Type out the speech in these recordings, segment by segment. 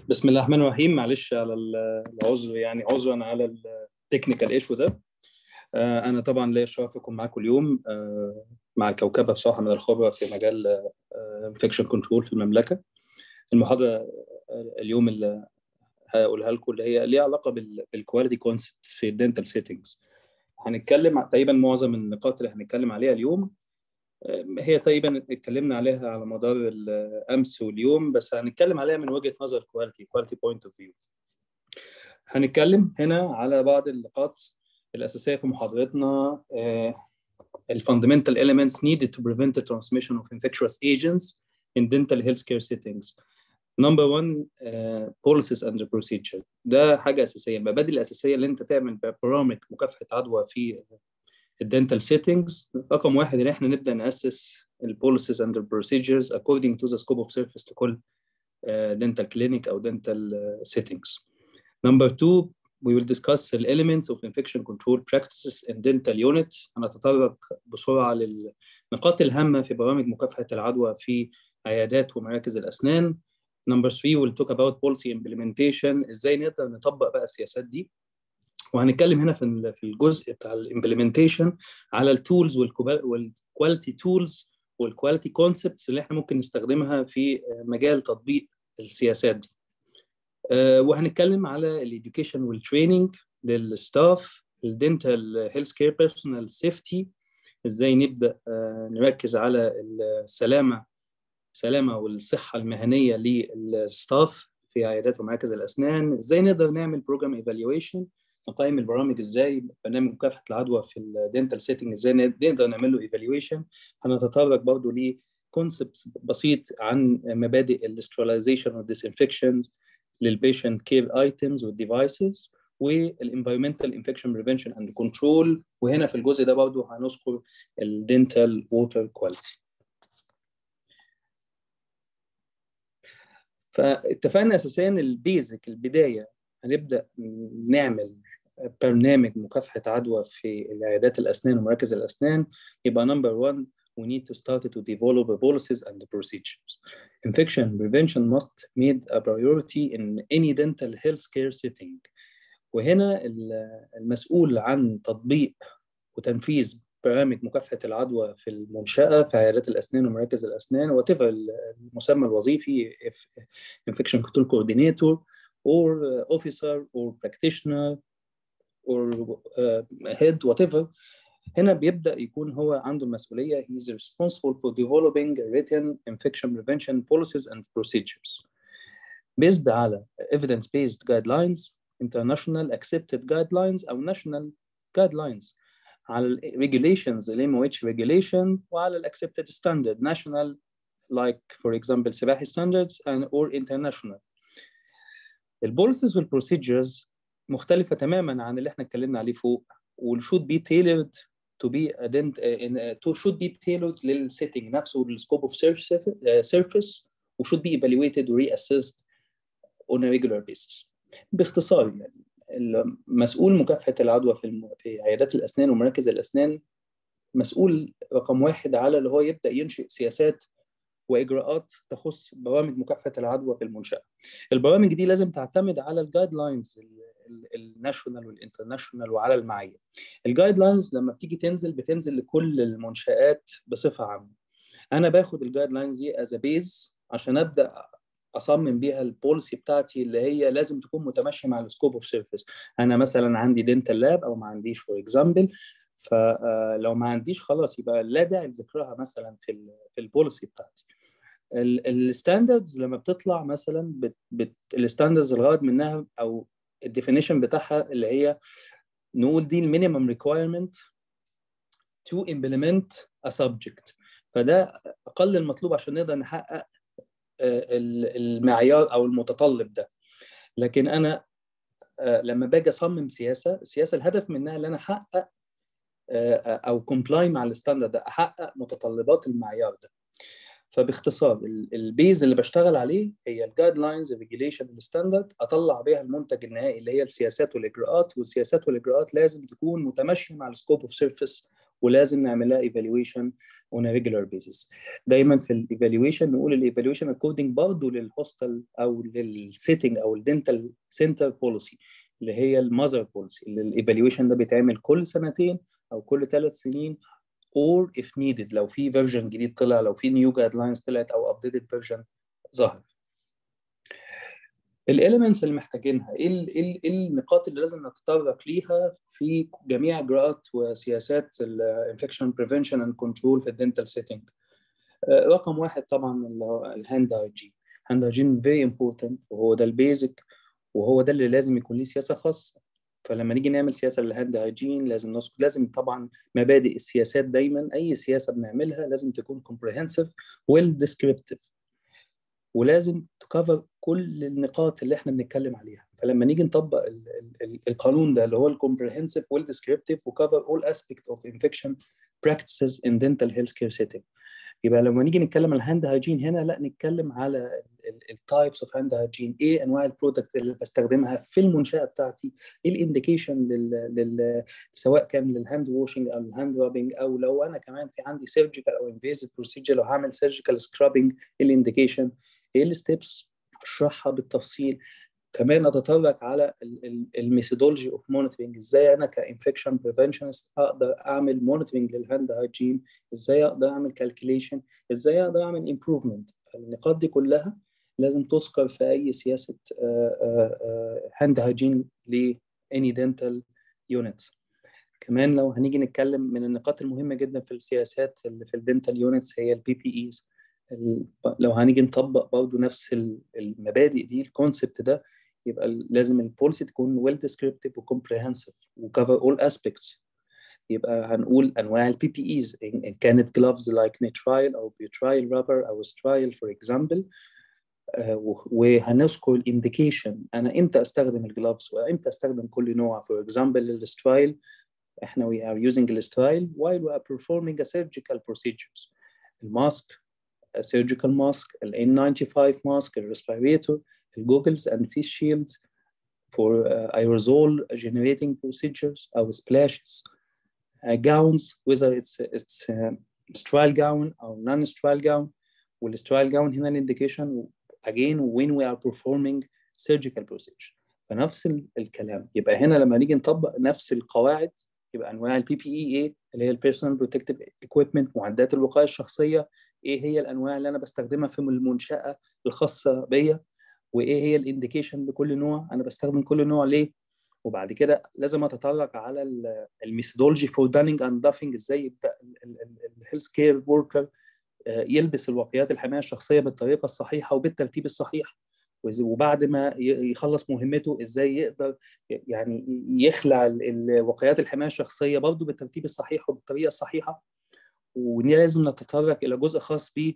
بسم الله الرحمن الرحيم معلش على العذر يعني عذرا على التكنيكال ايشو ده انا طبعا ليا الشرف اكون معاكم اليوم مع الكوكبه بصراحه من الخبره في مجال انفكشن كنترول في المملكه المحاضره اليوم اللي هقولها لكم اللي هي ليها علاقه بالكواليتي كونسبت في الدنتال سيتنجز هنتكلم تقريبا معظم النقاط اللي هنتكلم عليها اليوم هي تقريبا اتكلمنا عليها على مدار الامس واليوم بس هنتكلم عليها من وجهه نظر كواليتي كواليتي بوينت اوف فيو هنتكلم هنا على بعض النقاط الاساسيه في محاضرتنا الفاندمنتال elements needed to prevent the transmission of infectious agents in dental healthcare settings نمبر 1 policies and procedure ده حاجه اساسيه المبادئ الاساسيه اللي انت تعمل برامج مكافحه عدوى في الدنتال سيتنجز رقم واحد ان احنا نبدا ناسس البوليسيز اند procedures according to the scope of service لكل dental clinic او dental settings. Number two we will discuss the elements of infection control practices in dental unit هنتطرق بسرعه للنقاط الهامه في برامج مكافحه العدوى في عيادات ومراكز الاسنان. Number three we'll talk about policy implementation ازاي نقدر نطبق بقى السياسات دي وهنتكلم هنا في في الجزء بتاع الامبلمنتيشن على التولز والكواليتي تولز والكواليتي كونسبتس اللي احنا ممكن نستخدمها في مجال تطبيق السياسات دي وهنتكلم على الاديوكيشن والتريننج للستاف الدنتال هيلث كير بيرسونال سيفتي ازاي نبدا نركز على السلامه السلامه والصحه المهنيه للستاف في عيادات ومراكز الاسنان ازاي نقدر نعمل بروجرام ايفالويشن نقيم البرامج ازاي برنامج مكافحه العدوى في الدنتال سيتنج ازاي نقدر نعمل له ايفالويشن هنتطرق برضه ل كونسبت بسيط عن مبادئ الاستراليزيشن والديسانفكشن للبيشنت كير ايتمز والديفايسز والانفيرمنتال انفكشن بريفنشن اند كنترول وهنا في الجزء ده برضه هنذكر الدنتال ووتر كواليتي فاتفقنا اساسيا البيزك البدايه هنبدا نعمل برنامج مكافحه عدوى في العيادات الاسنان ومراكز الاسنان يبقى نمبر 1 we need to start to develop policies and procedures. Infection prevention must made a priority in any dental health care setting. وهنا المسؤول عن تطبيق وتنفيذ برامج مكافحة العدوى في المنشأة في عيادات الأسنان ومراكز الأسنان وتفر المسمى الوظيفي Infection Control Coordinator or officer or practitioner or uh, head whatever هنا بيبدا يكون هو عنده المسؤوليه he is responsible for developing written infection prevention policies and procedures based على evidence based guidelines international accepted guidelines او national guidelines على ال regulations ال MOH regulation وعلى ال accepted standard national like for example سباحي standards and or international البوليسز والبروسيجرز مختلفة تماما عن اللي احنا اتكلمنا عليه فوق وال should be tailored to be ident uh, to should be tailored للسيتنج نفسه للسكوب of surface و should be evaluated و reassessed on a regular basis. باختصار يعني المسؤول مكافحة العدوى في الم... في عيادات الأسنان ومراكز الأسنان مسؤول رقم واحد على اللي هو يبدأ ينشئ سياسات واجراءات تخص برامج مكافحه العدوى في المنشاه. البرامج دي لازم تعتمد على الجايد لاينز الناشونال والانترناشونال وعلى المعايير. الجايد لاينز لما بتيجي تنزل بتنزل لكل المنشات بصفه عامه. انا باخد الجايد لاينز دي از بيز عشان ابدا اصمم بيها البوليسي بتاعتي اللي هي لازم تكون متماشيه مع السكوب اوف سيرفيس. انا مثلا عندي دنتال لاب او ما عنديش فور اكزامبل فلو ما عنديش خلاص يبقى لا داعي لذكرها مثلا في في البوليسي بتاعتي الستاندردز لما بتطلع مثلا بت بت الستاندردز الغرض منها او الديفينيشن بتاعها اللي هي نقول دي المينيمم ريكوايرمنت تو امبلمنت ا سبجكت فده اقل المطلوب عشان نقدر نحقق المعيار او المتطلب ده لكن انا لما باجي اصمم سياسه السياسه الهدف منها ان انا احقق او كومبلاي مع الستاندرد ده احقق متطلبات المعيار ده فباختصار البيز اللي بشتغل عليه هي الجايد لاينز الريجيليشن الستاندرد اطلع بيها المنتج النهائي اللي هي السياسات والاجراءات والسياسات والاجراءات لازم تكون متماشيه مع السكوب اوف سيرفيس ولازم نعملها ايفالويشن اون ريجولار بيزس دايما في الايفالويشن نقول الايفالويشن اكوردنج برضه للهوستل او للسيتنج او الدنتال سنتر بوليسي اللي هي المذر بوليسي اللي الايفالويشن ده بيتعمل كل سنتين او كل ثلاث سنين or if needed لو في فيرجن جديد طلع لو في نيو جايد لاينز طلعت او ابديتد فيرجن ظهر الاليمنتس اللي محتاجينها ايه ال ايه النقاط اللي لازم نتطرق ليها في جميع اجراءات وسياسات الانفكشن بريفنشن اند كنترول في الدنتال سيتنج رقم واحد طبعا اللي هو الهاند هايجين هاند هايجين فيري امبورتنت وهو ده البيزك وهو ده اللي لازم يكون ليه سياسه خاصه فلما نيجي نعمل سياسه للهاند هايجين لازم نذكر لازم طبعا مبادئ السياسات دايما اي سياسه بنعملها لازم تكون كومبريهنسيف ويل ديسكريبتيف ولازم تكفر كل النقاط اللي احنا بنتكلم عليها فلما نيجي نطبق ال ال القانون ده اللي هو الكومبريهنسيف ويل ديسكريبتيف وكفر اول اسبيكت اوف انفكشن براكتسز ان دنتال هيلث كير سيتنج يبقى لما نيجي نتكلم عن الهاند هايجين هنا لا نتكلم على التايبس اوف هاند هايجين ايه انواع البرودكت اللي بستخدمها في المنشاه بتاعتي ايه الانديكيشن لل... لل... سواء كان للهاند واشنج او الهاند رابنج او لو انا كمان في عندي سيرجيكال او انفيزيف بروسيجر لو هعمل سيرجيكال سكرابنج ايه الانديكيشن ايه الستبس اشرحها بالتفصيل كمان اتطرق على الميثودولوجي اوف مونيتورنج ازاي انا كانفكشن بريفنشنست اقدر اعمل مونيتورنج للهاند هايجين ازاي اقدر اعمل كالكوليشن ازاي اقدر اعمل امبروفمنت النقاط دي كلها لازم تذكر في اي سياسه هاند هايجين لاني دنتال يونت كمان لو هنيجي نتكلم من النقاط المهمه جدا في السياسات اللي في الدنتال يونتس هي البي بي ايز لو هنيجي نطبق برضه نفس المبادئ دي الكونسبت ده يبقى لازم البوليسي تكون ويل ديسكريبتيف وكومبريهنسيف وكفر اول اسبيكتس يبقى هنقول انواع البي بي ايز ان كانت جلوفز لايك نيترايل او بيوترايل رابر او سترايل فور اكزامبل وهنذكر الانديكيشن انا امتى استخدم الجلوفز وامتى استخدم كل نوع فور اكزامبل السترايل احنا we are using السترايل while we are performing a surgical procedures الماسك surgical mask ال N95 mask الريسبيريتور الجوجلز and face shields for uh, aerosol generating procedures أو splashes uh, gowns whether it's it's uh, sterile gown أو non-sterile gown والsterile gown هنا الانديكيشن again when we are performing surgical procedure فنفس الكلام يبقى هنا لما نيجي نطبق نفس القواعد يبقى انواع البي بي اي ايه اللي هي البيرسونال بروتكتيف ايكويبمنت معدات الوقايه الشخصيه ايه هي الانواع اللي انا بستخدمها في المنشاه الخاصه بيا وايه هي الانديكيشن لكل نوع انا بستخدم كل نوع ليه وبعد كده لازم اتطرق على الميثودولوجي فور دانينج اند دافنج ازاي يبدا الهيلث كير وركر يلبس الواقيات الحمايه الشخصيه بالطريقه الصحيحه وبالترتيب الصحيح وبعد ما يخلص مهمته ازاي يقدر يعني يخلع الواقيات الحمايه الشخصيه برضه بالترتيب الصحيح وبالطريقه الصحيحه ولازم نتطرق الى جزء خاص ب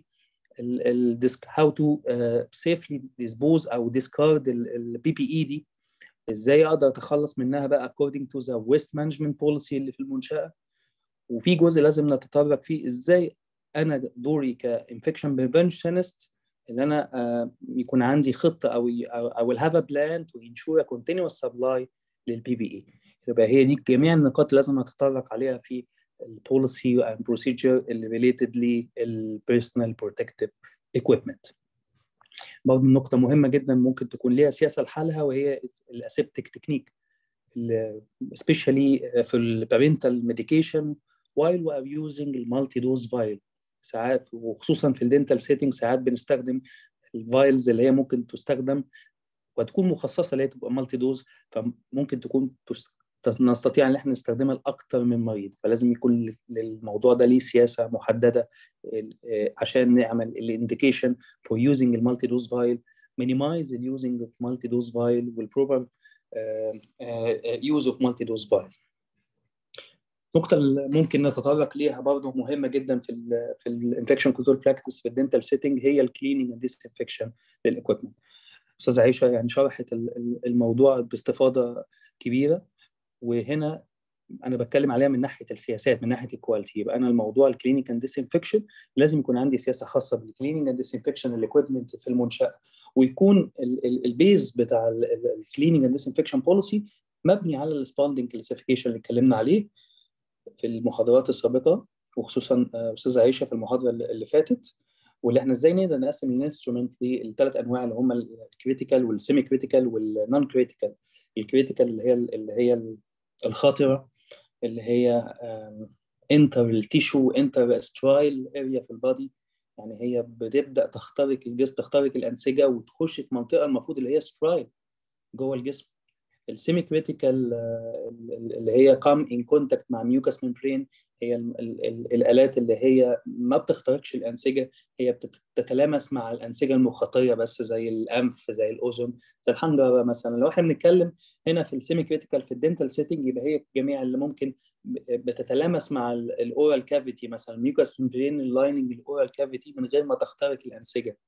how to uh, safely dispose او discard البي بي اي دي ازاي اقدر اتخلص منها بقى according to the waste management policy اللي في المنشاه وفي جزء لازم نتطرق فيه ازاي انا دوري كانفكشن بريفنشنست ان انا uh, يكون عندي خطه او او will have a plan to ensure a continuous supply للبي بي اي يبقى هي دي جميع النقاط اللي لازم نتطرق عليها في البوليسي and procedure اللي related للبيرسونال بروتكتيف equipment برضه نقطة مهمة جدا ممكن تكون ليها سياسة لحالها وهي الاسيبتيك تكنيك especially في البارنتال ميديكيشن while we are using المالتي دوز فايل ساعات وخصوصا في الدنتال سيتنج ساعات بنستخدم الفايلز اللي هي ممكن تستخدم وتكون مخصصه اللي هي تبقى مالتي دوز فممكن تكون نستطيع ان احنا نستخدمها لاكثر من مريض فلازم يكون للموضوع ده ليه سياسه محدده عشان نعمل الانديكيشن فور يوزنج المالتي دوز فايل minimize the using of multi dose vial والproper uh, uh, use of multi dose vial. النقطة اللي ممكن نتطرق ليها برضه مهمة جدا في ال في الانفكشن كنترول براكتس في الدنتال سيتنج هي الكليننج اند ديسانفكشن للاكويبمنت. استاذة عائشة يعني شرحت الموضوع باستفاضة كبيرة وهنا انا بتكلم عليها من ناحيه السياسات من ناحيه الكواليتي يبقى انا الموضوع الكلينيك اند ديسانفكشن لازم يكون عندي سياسه خاصه بالكلينيك اند ديسانفكشن الاكويبمنت في المنشاه ويكون البيز بتاع الكلينيك اند ديسانفكشن بوليسي مبني على السباندنج كلاسيفيكيشن اللي اتكلمنا عليه في المحاضرات السابقه وخصوصا استاذه عائشه في المحاضره اللي فاتت واللي احنا ازاي نقدر نقسم الانسترومنت للثلاث انواع اللي هم الكريتيكال والسيمي كريتيكال والنون كريتيكال الكريتيكال اللي هي اللي هي الخاطره اللي هي انتر التيشو انتر سترايل اريا في البادي يعني هي بتبدا تخترق الجسم تخترق الانسجه وتخش في منطقه المفروض اللي هي سترايل جوه الجسم السيمي كريتيكال اللي هي قام ان كونتاكت مع ميوكاس ممبرين هي ال ال ال الالات اللي هي ما بتخترقش الانسجه هي بتتلامس مع الانسجه المخاطيه بس زي الانف زي الاذن زي الحنجره مثلا لو احنا بنتكلم هنا في السيمي كريتيكال في الدنتال سيتنج يبقى هي جميع اللي ممكن بتتلامس مع الاورال كافيتي مثلا ميوكاس ممبرين اللايننج الاورال كافيتي من غير ما تخترق الانسجه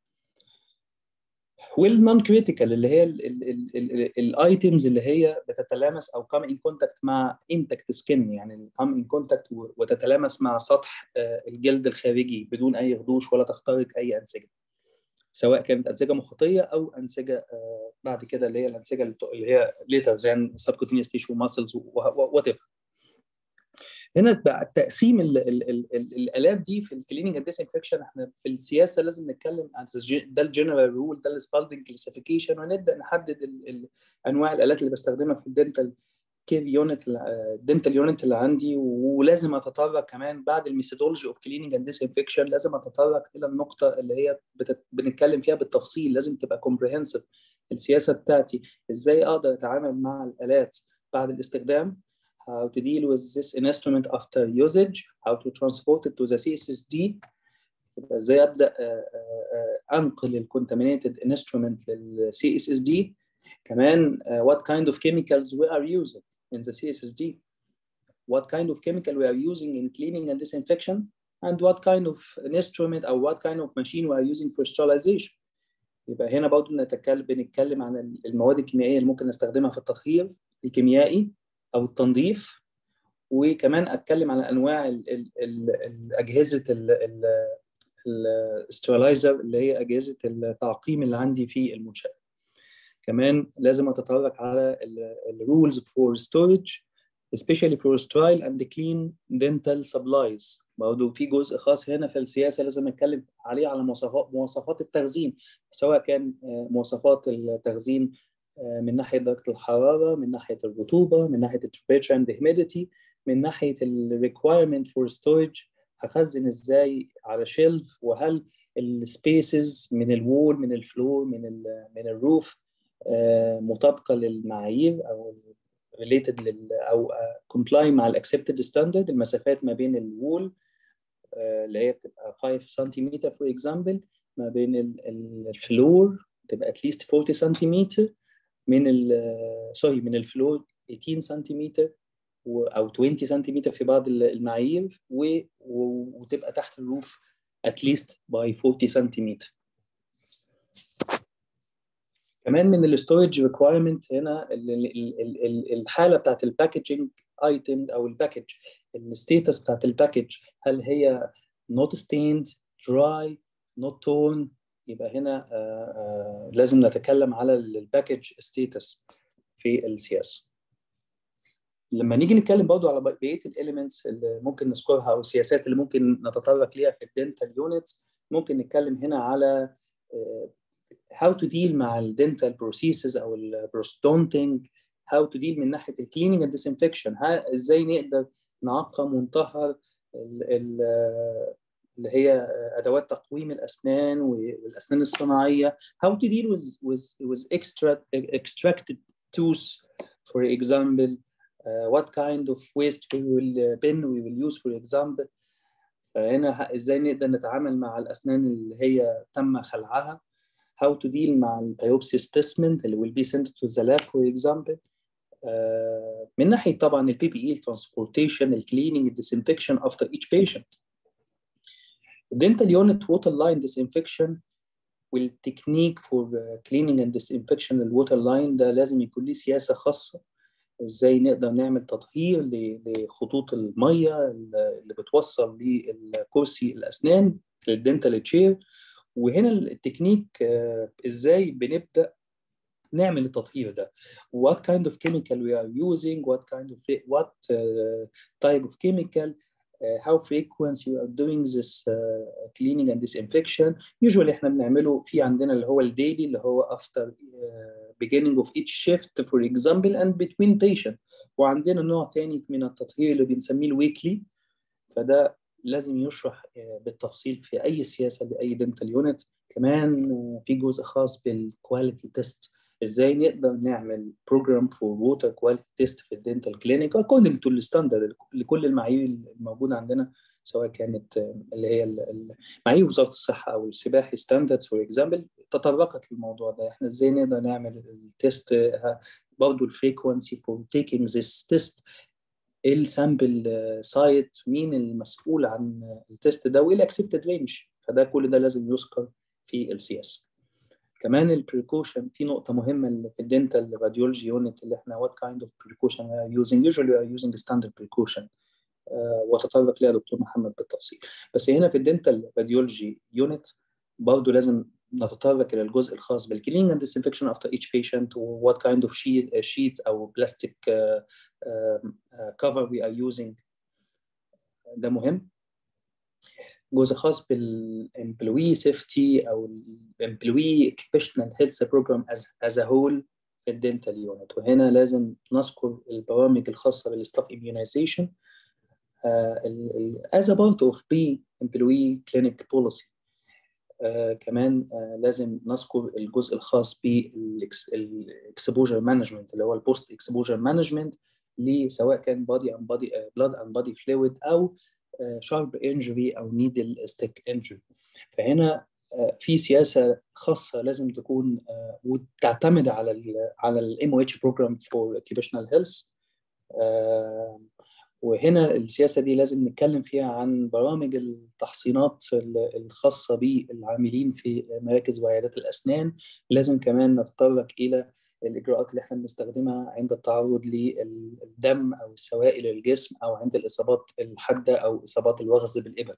والنون كريتيكال اللي هي الايتمز اللي هي بتتلامس او كام ان كونتاكت مع انتكت سكين يعني كام ان كونتاكت وتتلامس مع سطح الجلد الخارجي بدون اي خدوش ولا تخترق اي انسجه سواء كانت انسجه مخاطيه او انسجه بعد كده اللي هي الانسجه اللي هي ليتر زي سبكوتينيوس تيشو ماسلز وات ايفر هنا بقى تقسيم ال ال ال ال الالات دي في الكليننج اند ديسانفكشن احنا في السياسه لازم نتكلم عن ده الجنرال رول ده السبالدنج كلاسيفيكيشن ونبدا نحدد ال ال انواع الالات اللي بستخدمها في الدنتال كير يونت الدنتال يونت اللي عندي ولازم اتطرق كمان بعد الميثودولوجي اوف كليننج اند ديسانفكشن لازم اتطرق الى النقطه اللي هي بتت... بنتكلم فيها بالتفصيل لازم تبقى كومبريهنسيف السياسه بتاعتي ازاي اقدر اتعامل مع الالات بعد الاستخدام how to deal with this instrument after usage, how to transport it to the CSSD يبقى ازاي ابدا انقل الكونتامينيتد انسترومنت للسي اس اس دي كمان what kind of chemicals we are using in the CSSD what kind of chemical we are using in cleaning and disinfection and what kind of an instrument or what kind of machine we are using for sterilization يبقى هنا برضه نتكلم بنتكلم عن المواد الكيميائيه اللي ممكن نستخدمها في التطهير الكيميائي او التنظيف وكمان اتكلم على انواع ال ال ال اجهزه الاسترالايزر اللي هي اجهزه التعقيم اللي عندي في المنشاه كمان لازم اتطرق على الرولز فور ستورج especially for sterile and clean dental supplies برضه في جزء خاص هنا في السياسه لازم نتكلم عليه على مواصفات مواصفات التخزين سواء كان مواصفات التخزين من ناحيه درجه الحراره من ناحيه الرطوبه من ناحيه التمبريتشر اند humidity من ناحيه الريكوايرمنت فور ستورج هخزن ازاي على شيلف وهل السبيسز من الوول من الفلور من ال من الروف مطابقه للمعايير او ريليتد لل او كومبلاي مع الاكسبتد ستاندرد المسافات ما بين الوول اللي هي بتبقى 5 سنتيمتر فور اكزامبل ما بين الفلور تبقى اتليست 40 سنتيمتر من ال سوري من الفلور 18 سنتيمتر او 20 سنتيمتر في بعض المعايير وتبقى تحت الروف اتليست باي 40 سنتيمتر كمان من الستورج ريكوايرمنت هنا الحاله بتاعت الباكجينج ايتم او الباكج الستيتس بتاعت الباكج هل هي not stained dry not torn يبقى هنا آآ آآ لازم نتكلم على الباكج ستيتس في السياسه لما نيجي نتكلم برضو على بقيه الاليمنتس اللي ممكن نذكرها او السياسات اللي ممكن نتطرق ليها في الدنتال يونتس ممكن نتكلم هنا على how to deal مع الدنتال بروسيسز او البروستونتنج how to deal من ناحيه الكليننج اند ديسانفكشن ازاي نقدر نعقم ونطهر اللي هي ادوات تقويم الاسنان والاسنان الصناعيه how to deal with with with extract extracted tooth for example uh, what kind of waste we will uh, bin we will use for example فهنا ازاي نقدر نتعامل مع الاسنان اللي هي تم خلعها how to deal مع البيوبسي specimen اللي will be sent to the lab for example uh, من ناحيه طبعا البي بي اي الترانسبورتيشن الكليننج الديسانفكشن after each patient dental unit water line disinfection والتكنيك for cleaning and disinfection الووتر لاين ده لازم يكون ليه سياسه خاصه ازاي نقدر نعمل تطهير لخطوط الميه اللي بتوصل للكرسي الاسنان للدنتال تشير وهنا التكنيك ازاي بنبدا نعمل التطهير ده what kind of chemical we are using what kind of what uh, type of chemical uh, how frequent you are doing this uh, cleaning and disinfection usually احنا بنعمله في عندنا اللي هو الديلي اللي هو after uh, beginning of each shift for example and between patient وعندنا نوع تاني من التطهير اللي بنسميه الويكلي فده لازم يشرح بالتفصيل في اي سياسه باي دنتال يونت كمان في جزء خاص بالكواليتي تيست ازاي نقدر نعمل بروجرام فور ووتر كواليتي تيست في الدنتال كلينيك اكوردنج تو الستاندرد لكل المعايير الموجوده عندنا سواء كانت اللي هي معايير وزاره الصحه او السباحي ستاندردز فور اكزامبل تطرقت للموضوع ده احنا ازاي نقدر نعمل التيست برضه الفريكونسي فور تيكينج ذيس تيست ايه السامبل سايت مين المسؤول عن التيست ده وايه الاكسبتد رينج فده كل ده لازم يذكر في السياسه كمان البريكوشن في نقطة مهمة اللي في الدنتال راديولوجي يونت اللي احنا what kind of precaution we are using usually we are using standard precaution uh, وتطرق ليها دكتور محمد بالتفصيل بس هنا في الدنتال راديولوجي يونت برضه لازم نتطرق الى الجزء الخاص بالكلينج اند disinfection after each patient و what kind of sheet, uh, sheet او plastic uh, uh, cover we are using ده مهم جزء خاص بالامبلوي سيفتي او الامبلوي اوكيبيشنال هيلث بروجرام از ا هول في الدنتال يونت وهنا لازم نذكر البرامج الخاصه بالستاف immunization as a part of pre employee clinic policy uh, كمان uh, لازم نذكر الجزء الخاص بالاكسبوجر مانجمنت اللي هو البوست اكسبوجر مانجمنت سواء كان بادي ان بادي بلاد ان بادي فلويد او شارب انجري او نيدل ستيك انجري فهنا في سياسه خاصه لازم تكون وتعتمد على ال على الام او اتش بروجرام فور اوكيبيشنال هيلث وهنا السياسه دي لازم نتكلم فيها عن برامج التحصينات الخاصه بالعاملين في مراكز وعيادات الاسنان لازم كمان نتطرق الى الاجراءات اللي احنا بنستخدمها عند التعرض للدم او السوائل الجسم او عند الاصابات الحاده او اصابات الوغز بالابر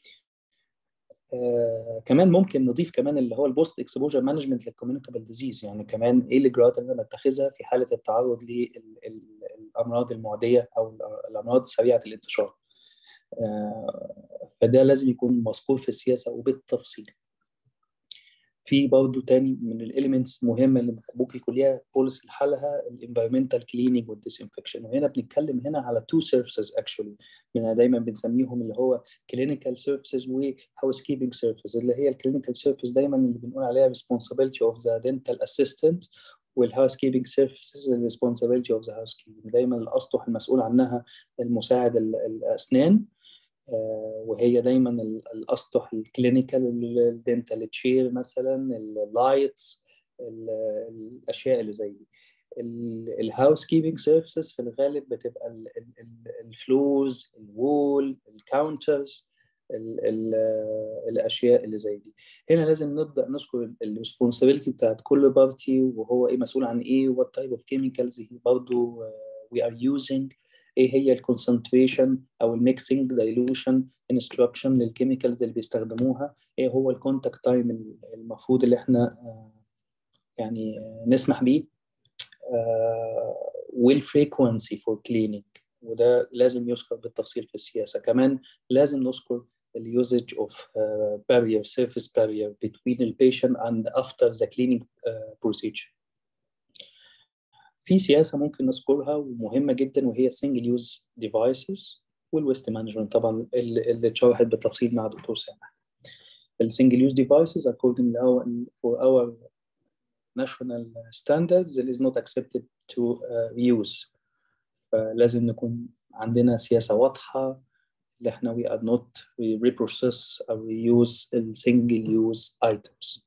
آه كمان ممكن نضيف كمان اللي هو البوست اكسبوجر مانجمنت للكوميونيكابل ديزيز يعني كمان ايه الاجراءات اللي انا بتخذها في حاله التعرض للامراض المعديه او الامراض سريعه الانتشار آه فده لازم يكون مذكور في السياسه وبالتفصيل في برضه تاني من الاليمنتس مهمه اللي ممكن يكون ليها بوليسي لحالها الانفيرمنتال كليننج والديسانفكشن وهنا بنتكلم هنا على تو سيرفيسز اكشولي من دايما بنسميهم اللي هو كلينيكال سيرفيسز وهاوس كيبنج سيرفيس اللي هي الكلينيكال سيرفيس دايما اللي بنقول عليها responsibility of the dental assistant والهاوس كيبنج سيرفيسز responsibility of the housekeeping دايما الاسطح المسؤول عنها المساعد الاسنان وهي دايما الاسطح الكلينيكال الدنتال تشير مثلا اللايتس الاشياء اللي زي دي الهاوس كيبنج سيرفيسز في الغالب بتبقى الفلوز الوول الكاونترز الاشياء اللي زي دي هنا لازم نبدا نذكر الريسبونسابيلتي بتاعت كل بارتي وهو ايه مسؤول عن ايه وات تايب اوف كيميكالز برضه وي ار يوزنج ايه هي الكونسنتريشن او الميكسنج دايلوشن انستراكشن للكيميكالز اللي بيستخدموها ايه هو الكونتاكت تايم المفروض اللي احنا يعني نسمح بيه والفريكونسي فور كليننج وده لازم يذكر بالتفصيل في السياسه كمان لازم نذكر اليوزج of uh, barrier surface barrier between the patient and after the cleaning uh, procedure في سياسه ممكن نذكرها ومهمه جدا وهي single use devices والويست مانجمنت طبعا اللي اتشرحت بالتفصيل مع دكتور سامح السنجل يوز devices according to our, for our national standards it is not accepted to uh, use فلازم نكون عندنا سياسه واضحه اللي احنا we are not we reprocess or reuse single use items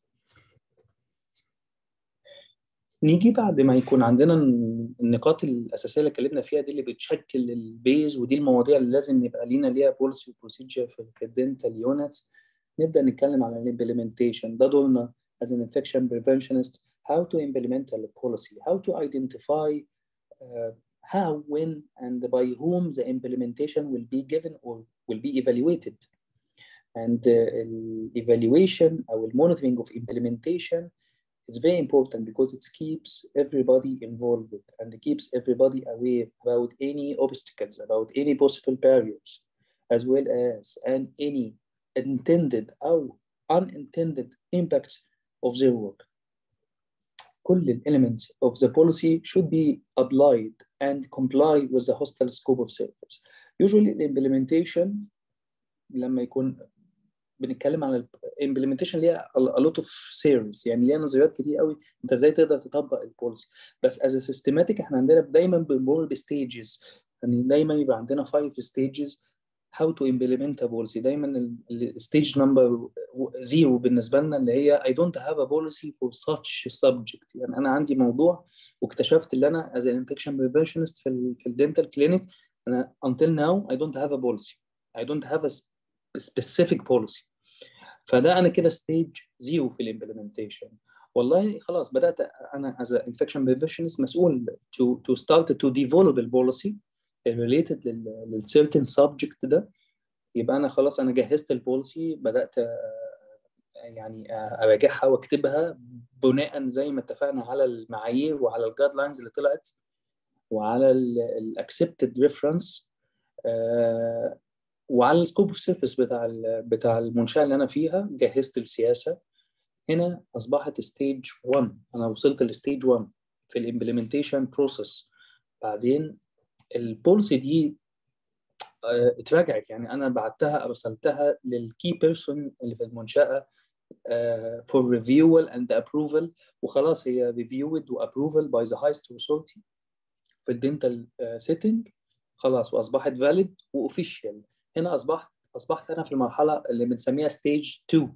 نيجي بعد ما يكون عندنا النقاط الاساسيه اللي اتكلمنا فيها دي اللي بتشكل البيز ودي المواضيع اللي لازم يبقى لينا ليها بوليسي وبروسيجر في الدنتال يونتس نبدا نتكلم على الامبلمنتيشن ده دورنا as an infection preventionist how to implement a policy how to identify uh, how when and by whom the implementation will be given or will be evaluated and uh, evaluation or monitoring of implementation it's very important because it keeps everybody involved and it keeps everybody aware about any obstacles, about any possible barriers, as well as and any intended or unintended impacts of their work. كل elements of the policy should be applied and comply with the hostile scope of service. Usually the implementation لما يكون بنتكلم على الامبلمنتيشن ليها a lot of series يعني ليها نظريات كتير قوي انت ازاي تقدر تطبق البوليسي بس as a systematic احنا عندنا دايما بنمر بستيجز يعني دايما يبقى عندنا five stages how to implement a policy دايما الستيج نمبر زيرو بالنسبه لنا اللي هي I don't have a policy for such a subject يعني انا عندي موضوع واكتشفت ان انا as an infection preventionist في ال في الدنتال كلينيك انا until now I don't have a policy I don't have a specific policy فده انا كده ستيج زيرو في الامبلمنتيشن والله خلاص بدات انا as an infection preventionist مسؤول to to start to develop a policy related لل certain subject ده يبقى انا خلاص انا جهزت البوليسي بدات يعني اراجعها واكتبها بناء زي ما اتفقنا على المعايير وعلى الجايد لاينز اللي طلعت وعلى الاكسبتد ريفرنس وعلى السكوب اوف سيرفيس بتاع بتاع المنشاه اللي انا فيها جهزت السياسه هنا اصبحت ستيج 1 انا وصلت لستيج 1 في الامبلمنتيشن بروسيس بعدين البوليسي دي اتراجعت يعني انا بعتها ارسلتها للكي بيرسون اللي في المنشاه فور ريفيوال اند ابروفال وخلاص هي ريفيود وابروفال باي ذا هايست اوثورتي في الدنتال سيتنج خلاص واصبحت فاليد واوفيشال هنا اصبحت اصبحت انا في المرحله اللي بنسميها ستيج 2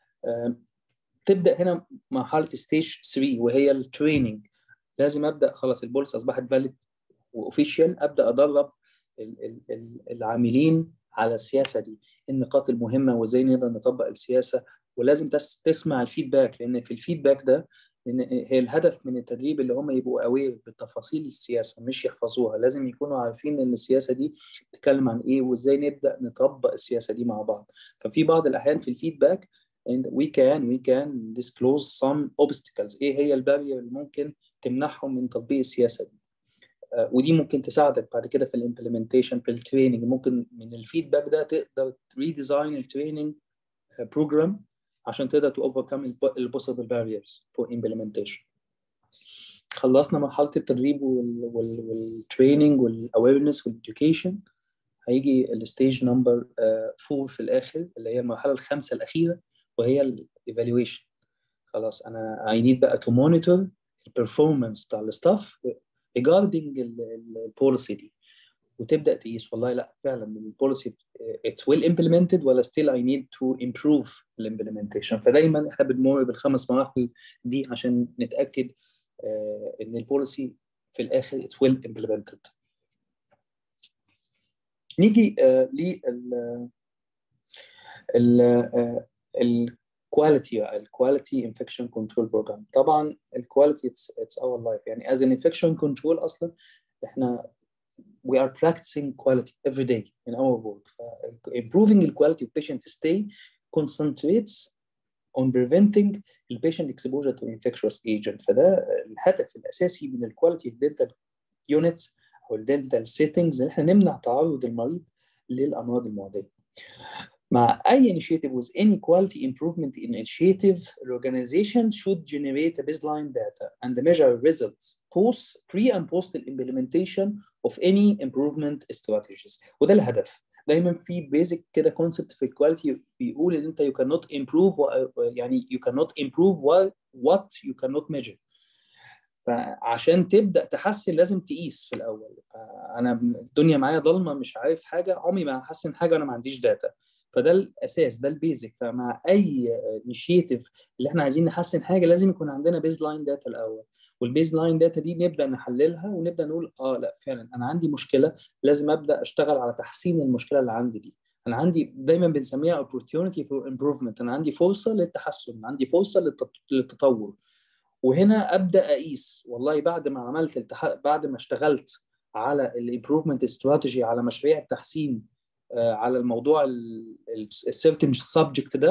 تبدا هنا مرحله ستيج 3 وهي التريننج لازم ابدا خلاص البولس اصبحت فاليد واوفيشال ابدا ادرب العاملين على السياسه دي النقاط المهمه وازاي نقدر نطبق السياسه ولازم تسمع الفيدباك لان في الفيدباك ده لان هي الهدف من التدريب اللي هم يبقوا اوير بتفاصيل السياسه مش يحفظوها لازم يكونوا عارفين ان السياسه دي بتتكلم عن ايه وازاي نبدا نطبق السياسه دي مع بعض ففي بعض الاحيان في الفيدباك and we can we can disclose some obstacles ايه هي البارير اللي ممكن تمنعهم من تطبيق السياسه دي ودي ممكن تساعدك بعد كده في الامبلمنتيشن في التريننج ممكن من الفيدباك ده تقدر ريديزاين التريننج بروجرام عشان تقدر تو اوفركم البوسيبل باريرز فور امبلمنتيشن خلصنا مرحله التدريب والتريننج والاويرنس والاديوكيشن هيجي الستيج نمبر 4 في الاخر اللي هي المرحله الخامسه الاخيره وهي الايفالويشن خلاص انا I need بقى to monitor البرفورمانس بتاع الستاف regarding البوليسي دي وتبدا تقيس والله لا فعلا البوليسي اتس ويل امبلمنتد ولا ستيل اي نيد تو امبروف الامبلمنتيشن فدايما احنا بنمر بالخمس مراحل دي عشان نتاكد uh, ان البوليسي في الاخر اتس ويل امبلمنتد نيجي uh, لل ال الكواليتي الكواليتي انفكشن كنترول بروجرام طبعا الكواليتي اتس اور لايف يعني as an infection control اصلا احنا we are practicing quality every day in our work. Uh, improving the quality of patient stay concentrates on preventing the patient exposure to infectious agent. فده الهدف الأساسي من الكواليتي dental units أو الدنتال settings إن احنا نمنع تعرض المريض للأمراض المعدية. مع أي initiative with any quality improvement initiative, the organization should generate a baseline data and measure results post, pre and post implementation of any improvement strategies وده الهدف دايما في بيزك كده كونسبت في الكواليتي بيقول ان انت you cannot improve يعني you cannot improve what you cannot measure فعشان تبدا تحسن لازم تقيس في الاول انا الدنيا معايا ضلمه مش عارف حاجه عمري ما هحسن حاجه وانا ما عنديش داتا فده الاساس ده البيزك فمع اي انيشيتيف اللي احنا عايزين نحسن حاجه لازم يكون عندنا بيز لاين داتا الاول والبيز لاين داتا دي نبدا نحللها ونبدا نقول اه لا فعلا انا عندي مشكله لازم ابدا اشتغل على تحسين المشكله اللي عندي دي انا عندي دايما بنسميها opportunity for improvement انا عندي فرصه للتحسن عندي فرصه للتطور وهنا ابدا اقيس والله بعد ما عملت التح... بعد ما اشتغلت على الامبروفمنت استراتيجي على مشاريع التحسين على الموضوع السيرتن سبجكت ده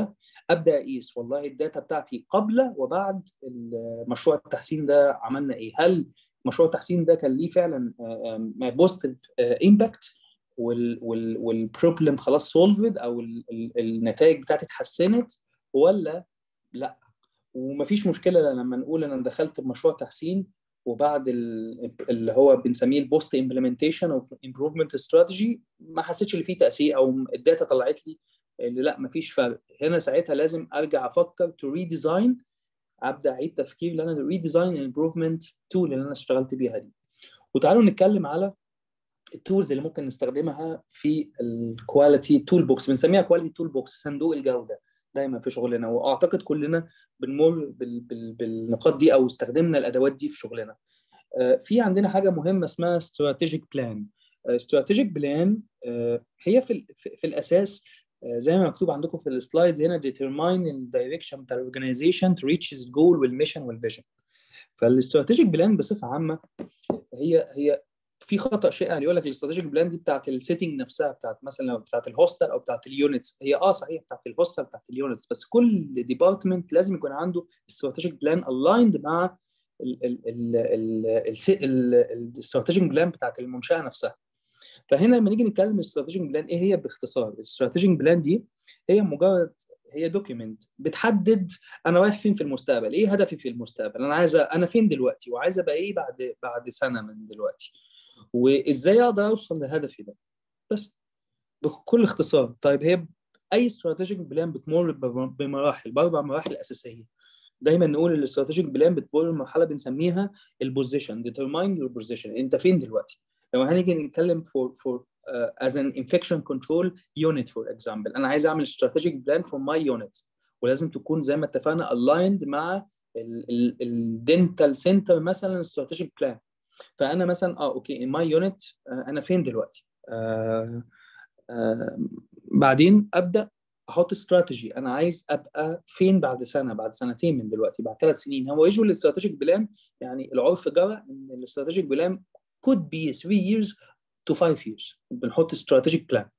ابدا اقيس والله الداتا بتاعتي قبل وبعد مشروع التحسين ده عملنا ايه هل مشروع التحسين ده كان ليه فعلا بوزيتيف امباكت والبروبلم خلاص سولفد او النتائج بتاعتي اتحسنت ولا لا ومفيش مشكله لما نقول انا دخلت بمشروع تحسين وبعد اللي هو بنسميه البوست امبلمنتيشن او امبروفمنت استراتيجي ما حسيتش ان في تاثير او الداتا طلعت لي اللي لا مفيش فرق هنا ساعتها لازم ارجع افكر تو ريديزاين ابدا اعيد تفكير ان انا ريديزاين الامبروفمنت تول اللي انا اشتغلت بيها دي وتعالوا نتكلم على التولز اللي ممكن نستخدمها في الكواليتي تول بوكس بنسميها كواليتي تول بوكس صندوق الجوده دايما في شغلنا واعتقد كلنا بنمر بال بال بالنقاط دي او استخدمنا الادوات دي في شغلنا في عندنا حاجه مهمه اسمها استراتيجيك بلان استراتيجيك بلان هي في في الاساس زي ما مكتوب عندكم في السلايدز هنا determine الدايركشن بتاع الاورجنايزيشن to reach its goal والميشن والفيجن فالاستراتيجيك بلان بصفه عامه هي هي في خطا شائع اللي يقول لك الاستراتيجيك بلان دي بتاعت السيتنج نفسها بتاعت مثلا بتاعت الهوستل او بتاعت اليونتس هي اه صحيح بتاعت الهوستل بتاعت اليونتس بس كل ديبارتمنت لازم يكون عنده استراتيجيك بلان الايند مع الاستراتيجيك بلان بتاعت المنشاه نفسها فهنا لما نيجي نتكلم الاستراتيجيك بلان ايه هي باختصار الاستراتيجيك بلان دي هي مجرد هي دوكيمنت بتحدد انا رايح فين في المستقبل ايه هدفي في المستقبل انا عايز انا فين دلوقتي وعايز ابقى ايه بعد بعد سنه من دلوقتي وازاي اقدر اوصل لهدفي ده بس بكل اختصار طيب هي اي استراتيجيك بلان بتمر بمراحل باربع مراحل اساسيه دايما نقول الاستراتيجيك بلان بتمر بمرحله بنسميها البوزيشن ديترماين يور بوزيشن انت فين دلوقتي لو هنيجي نتكلم فور فور از ان انفكشن كنترول يونت فور اكزامبل انا عايز اعمل استراتيجيك بلان فور ماي يونت ولازم تكون زي ما اتفقنا الايند مع الدنتال سنتر مثلا استراتيجيك بلان فانا مثلا اه اوكي ان ماي يونت انا فين دلوقتي آه آه بعدين ابدا احط استراتيجي انا عايز ابقى فين بعد سنه بعد سنتين من دلوقتي بعد ثلاث سنين هو يجوا الاستراتيجيك بلان يعني العرف جرى ان الاستراتيجيك بلان could be 3 years to 5 years بنحط استراتيجيك بلان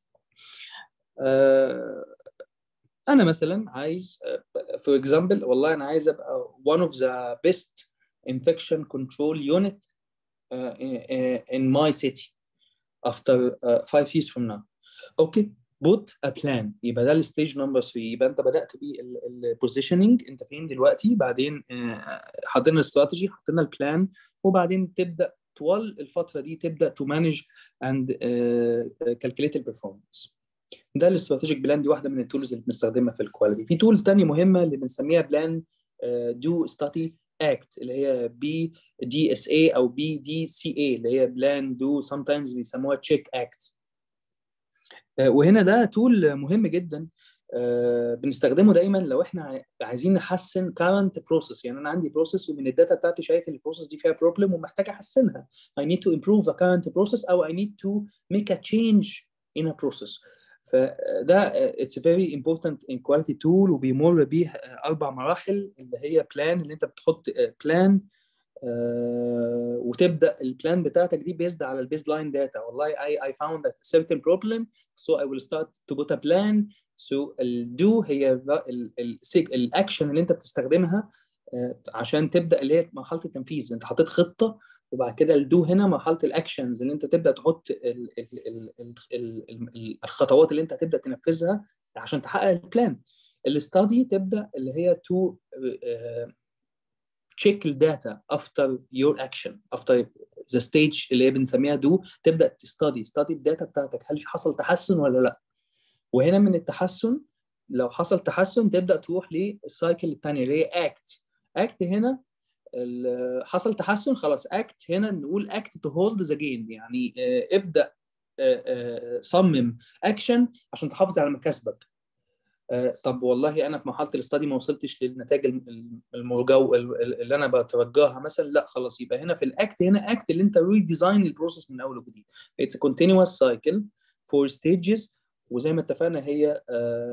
آه انا مثلا عايز فور اكزامبل والله انا عايز ابقى one of the best infection control unit uh, in, in my city after uh, five years from now. Okay, put a plan يبقى ده الستيج نمبر 3 يبقى انت بدات بالبوزيشننج انت فين دلوقتي بعدين حطينا الاستراتيجي حطينا البلان وبعدين تبدا طوال الفتره دي تبدا تو مانج اند كالكوليت البرفورمانس ده الاستراتيجيك بلان دي واحده من التولز اللي بنستخدمها في الكواليتي في تولز ثانيه مهمه اللي بنسميها بلان دو ستادي اكت اللي هي بي دي اس اي او بي دي سي اي اللي هي بلان دو sometimes بيسموها تشيك اكت وهنا ده تول مهم جدا بنستخدمه دايما لو احنا عايزين نحسن current process يعني انا عندي بروسيس ومن الداتا بتاعتي شايف ان البروسيس دي فيها بروبلم ومحتاج احسنها I need to improve a current process او I need to make a change in a process فده it's a very important in quality tool وبيمر بيه اربع مراحل اللي هي بلان اللي انت بتحط بلان uh, وتبدا البلان بتاعتك دي بيزد على البيز لاين داتا والله I, I found a certain problem so I will start to put a plan so الدو هي الاكشن اللي انت بتستخدمها uh, عشان تبدا اللي هي مرحله التنفيذ انت حطيت خطه وبعد كده الدو هنا مرحله الاكشنز اللي انت تبدا تحط ال ال ال ال ال الخطوات اللي انت هتبدا تنفذها عشان تحقق البلان الاستادي تبدا اللي هي تو تشيك الداتا افتر يور اكشن افتر ذا ستيج اللي هي بنسميها دو تبدا تستادي استادي الداتا بتاعتك هل حصل تحسن ولا لا وهنا من التحسن لو حصل تحسن تبدا تروح للسايكل الثانيه اللي هي اكت اكت هنا حصل تحسن خلاص اكت هنا نقول اكت تو هولد ذا جيم يعني ابدا صمم اكشن عشان تحافظ على مكاسبك طب والله انا في مرحله الاستادي ما وصلتش للنتائج المرجو اللي انا بترجاها مثلا لا خلاص يبقى هنا في الاكت هنا اكت اللي انت ريديزاين البروسيس من اول وجديد اتس كونتينوس سايكل فور ستيجز وزي ما اتفقنا هي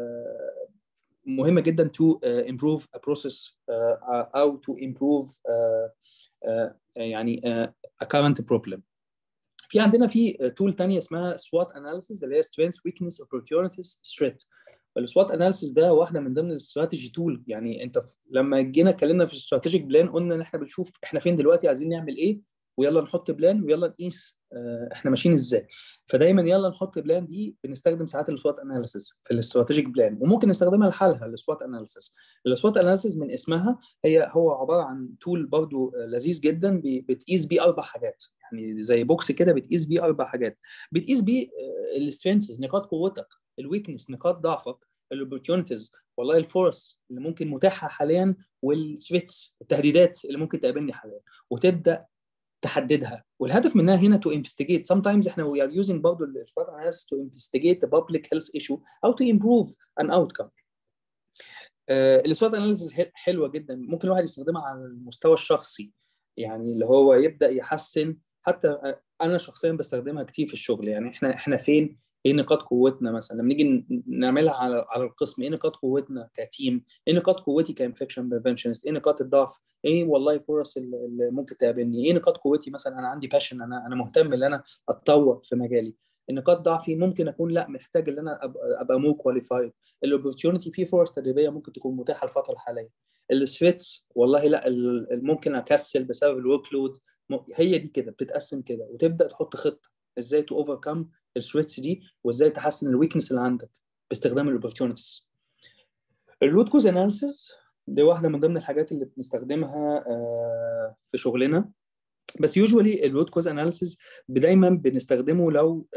مهمه جدا to uh, improve a process uh, او to improve uh, uh, يعني uh, a current problem. في عندنا في تول ثانيه اسمها SWOT analysis اللي هي strengths weakness opportunities threat السوات اناليسيس ده واحده من ضمن الاستراتيجي تول يعني انت لما جينا اتكلمنا في الاستراتيجيك بلان قلنا ان احنا بنشوف احنا فين دلوقتي عايزين نعمل ايه ويلا نحط بلان ويلا نقيس احنا ماشيين ازاي فدايما يلا نحط بلان دي بنستخدم ساعات السوات اناليسيس في الاستراتيجيك بلان وممكن نستخدمها لحالها السوات اناليسيس السوات اناليسيس من اسمها هي هو عباره عن تول برضو لذيذ جدا بتقيس بيه اربع حاجات يعني زي بوكس كده بتقيس بيه اربع حاجات بتقيس بيه السترينثز نقاط قوتك الويكنس نقاط ضعفك الاوبورتيونيتيز والله الفرص اللي ممكن متاحه حاليا والثريتس التهديدات اللي ممكن تقابلني حاليا وتبدا تحددها والهدف منها هنا to investigate sometimes احنا we are using برضه الشوات analysis to investigate the public health issue او to improve an outcome uh, السوات اناليسيس حلوه جدا ممكن الواحد يستخدمها على المستوى الشخصي يعني اللي هو يبدا يحسن حتى انا شخصيا بستخدمها كتير في الشغل يعني احنا احنا فين ايه نقاط قوتنا مثلا لما نيجي نعملها على على القسم ايه نقاط قوتنا كتيم ايه نقاط قوتي كانفكشن بريفنشنست ايه نقاط الضعف ايه والله فرص اللي ممكن تقابلني ايه نقاط قوتي مثلا انا عندي باشن انا انا مهتم ان انا اتطور في مجالي النقاط ضعفي ممكن اكون لا محتاج ان انا ابقى مو كواليفايد الاوبورتيونيتي في فرص تدريبيه ممكن تكون متاحه الفتره الحاليه الثريتس والله لا ممكن اكسل بسبب الورك لود هي دي كده بتتقسم كده وتبدا تحط خطه ازاي تو اوفركم الثريتس دي وازاي تحسن الويكنس اللي عندك باستخدام الاوبورتيونيتيز الروت كوز اناليسيس دي واحده من ضمن الحاجات اللي بنستخدمها في شغلنا بس يوجوالي الروت كوز اناليسيس دايما بنستخدمه لو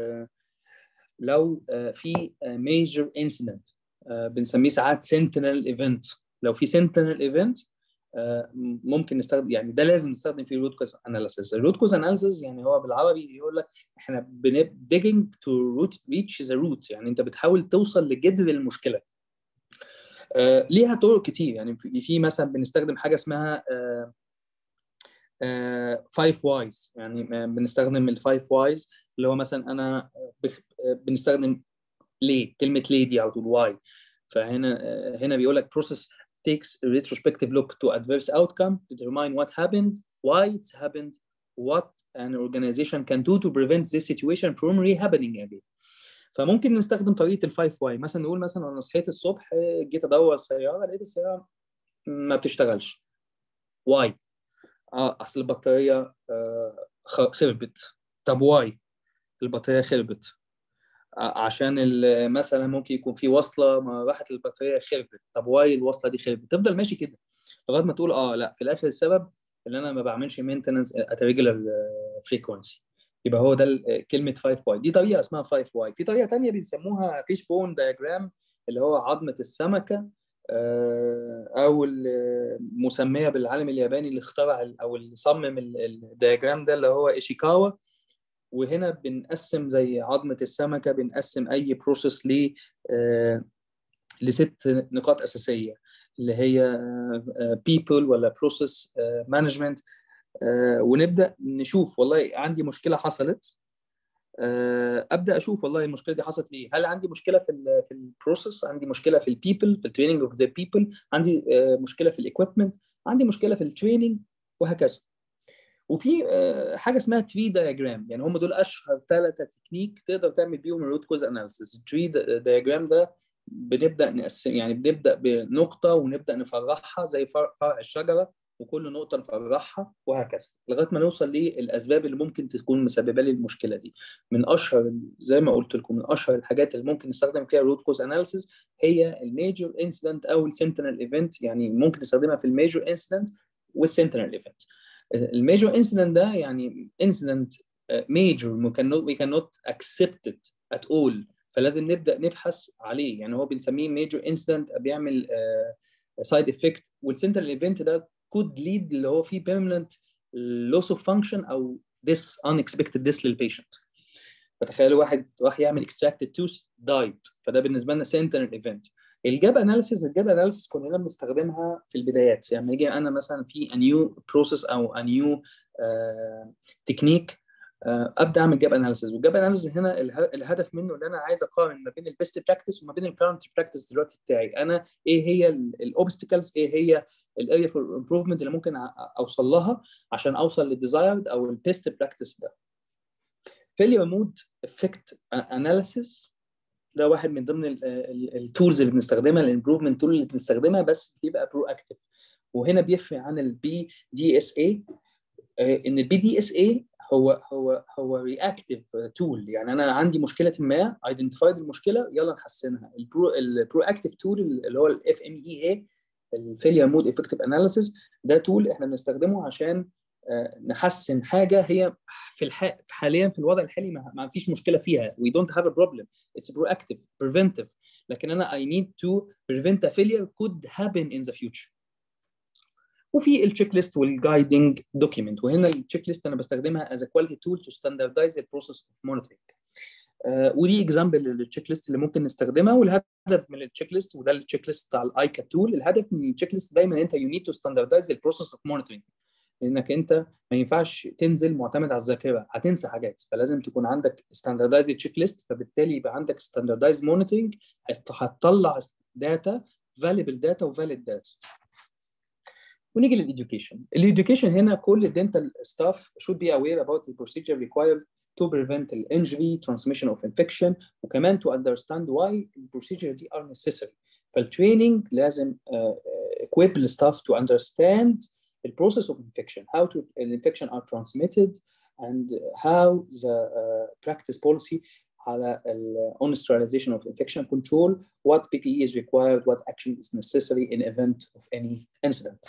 لو في ميجر انسيدنت بنسميه ساعات سنتينل ايفنت لو في سنتينل ايفنت ممكن نستخدم يعني ده لازم نستخدم فيه الروت كوز اناليسيس الروت كوز اناليسيس يعني هو بالعربي يقول لك احنا digging to root reach the root يعني انت بتحاول توصل لجذر المشكله آه ليها طرق كتير يعني في مثلا بنستخدم حاجه اسمها فايف آه وايز يعني بنستخدم الفايف وايز اللي هو مثلا انا بنستخدم ليه كلمه ليه دي على طول واي فهنا هنا بيقول لك process takes a retrospective look to adverse outcome, determine what happened, why it's happened, what an organization can do to prevent this situation from re-happening again. فممكن نستخدم طريقه الفايف واي مثلا نقول مثلا انا صحيت الصبح جيت ادور السياره لقيت السياره ما بتشتغلش واي اه اصل البطاريه آه خربت طب واي البطاريه خربت عشان مثلا ممكن يكون في وصله ما راحت البطاريه خربت طب واي الوصله دي خربت تفضل ماشي كده لغايه ما تقول اه لا في الاخر السبب ان انا ما بعملش مينتننس ات ريجولار فريكونسي يبقى هو ده كلمه 5 واي دي طريقه اسمها 5 واي في طريقه ثانيه بنسموها فيش بون دايجرام اللي هو عظمه السمكه او المسميه بالعالم الياباني اللي اخترع او اللي صمم الدياجرام ده اللي هو ايشيكاوا وهنا بنقسم زي عظمه السمكه بنقسم اي بروسيس ل لست نقاط اساسيه اللي هي people ولا process management ونبدا نشوف والله عندي مشكله حصلت ابدا اشوف والله المشكله دي حصلت ليه هل عندي مشكله في ال في البروسيس عندي مشكله في البيبل في التريننج اوف ذا بيبل عندي مشكله في الاكويبمنت عندي مشكله في التريننج وهكذا وفي حاجه اسمها تري دايجرام يعني هم دول اشهر ثلاثه تكنيك تقدر تعمل بيهم الروت كوز اناليسيس التري دايجرام ده بنبدا نقسم يعني بنبدا بنقطه ونبدا نفرعها زي فرع الشجره وكل نقطه نفرعها وهكذا لغايه ما نوصل للاسباب اللي ممكن تكون مسببه لي المشكله دي من اشهر زي ما قلت لكم من اشهر الحاجات اللي ممكن نستخدم فيها روت كوز اناليسيس هي الميجور انسيدنت او السنتينل ايفنت يعني ممكن نستخدمها في الميجور انسيدنت والسنتينل ايفنت الميجور انسيدنت ده يعني انسيدنت ميجور we cannot we cannot accept it at all فلازم نبدا نبحث عليه يعني هو بنسميه ميجور انسيدنت بيعمل سايد افكت والسنترال ايفنت ده كود ليد اللي هو فيه بيرمننت لوس اوف فانكشن او this unexpected this للبيشنت فتخيلوا واحد راح يعمل extracted tooth died فده بالنسبه لنا سنترال ايفنت الجاب اناليسيس الجاب اناليسيس كنا بنستخدمها في البدايات يعني يجي انا مثلا في نيو بروسيس او نيو تكنيك ابدا اعمل جاب اناليسيس والجاب اناليسيس هنا الهدف منه ان انا عايز اقارن ما بين البيست براكتس وما بين الكرنت براكتس دلوقتي بتاعي انا ايه هي الاوبستكلز ايه هي الاريا فور امبروفمنت اللي ممكن اوصل لها عشان اوصل للديزايرد او البيست براكتس ده failure mode effect analysis ده واحد من ضمن التولز اللي بنستخدمها الامبروفمنت تول اللي بنستخدمها بس بيبقى برو اكتف وهنا بيفرق عن البي دي اس اي ان البي دي اس اي هو هو هو رياكتيف تول يعني انا عندي مشكله ما ايدنتيفايد المشكله يلا نحسنها البرو البرو اكتيف تول اللي هو الاف ام اي اي الفيلير مود افكتيف اناليسيس ده تول احنا بنستخدمه عشان نحسن حاجه هي في الح... حاليا في الوضع الحالي ما... ما فيش مشكله فيها we don't have a problem it's proactive preventive لكن انا I need to prevent a failure could happen in the future وفي التشيك ليست والجايدنج دوكيمنت وهنا التشيك ليست انا بستخدمها as a quality tool to standardize the process of monitoring uh, ودي اكزامبل للتشيك ليست اللي ممكن نستخدمها والهدف من التشيك ليست وده التشيك ليست بتاع الايكا تول الهدف من التشيك ليست دايما انت you need to standardize the process of monitoring لانك انت ما ينفعش تنزل معتمد على الذاكره هتنسى حاجات فلازم تكون عندك ستاندردايز تشيك ليست فبالتالي يبقى عندك ستاندردايز مونيتورنج هتطلع داتا فاليبل داتا وفاليد داتا ونيجي للإديوكيشن الإديوكيشن هنا كل الدنتال ستاف should be aware about the procedure required to prevent the injury transmission of infection وكمان to understand why the procedure دي are necessary فالتريننج لازم uh, equip the staff to understand the process of infection how to the infection are transmitted and how the uh, practice policy على on sterilization of infection control what PPE is required what action is necessary in event of any incident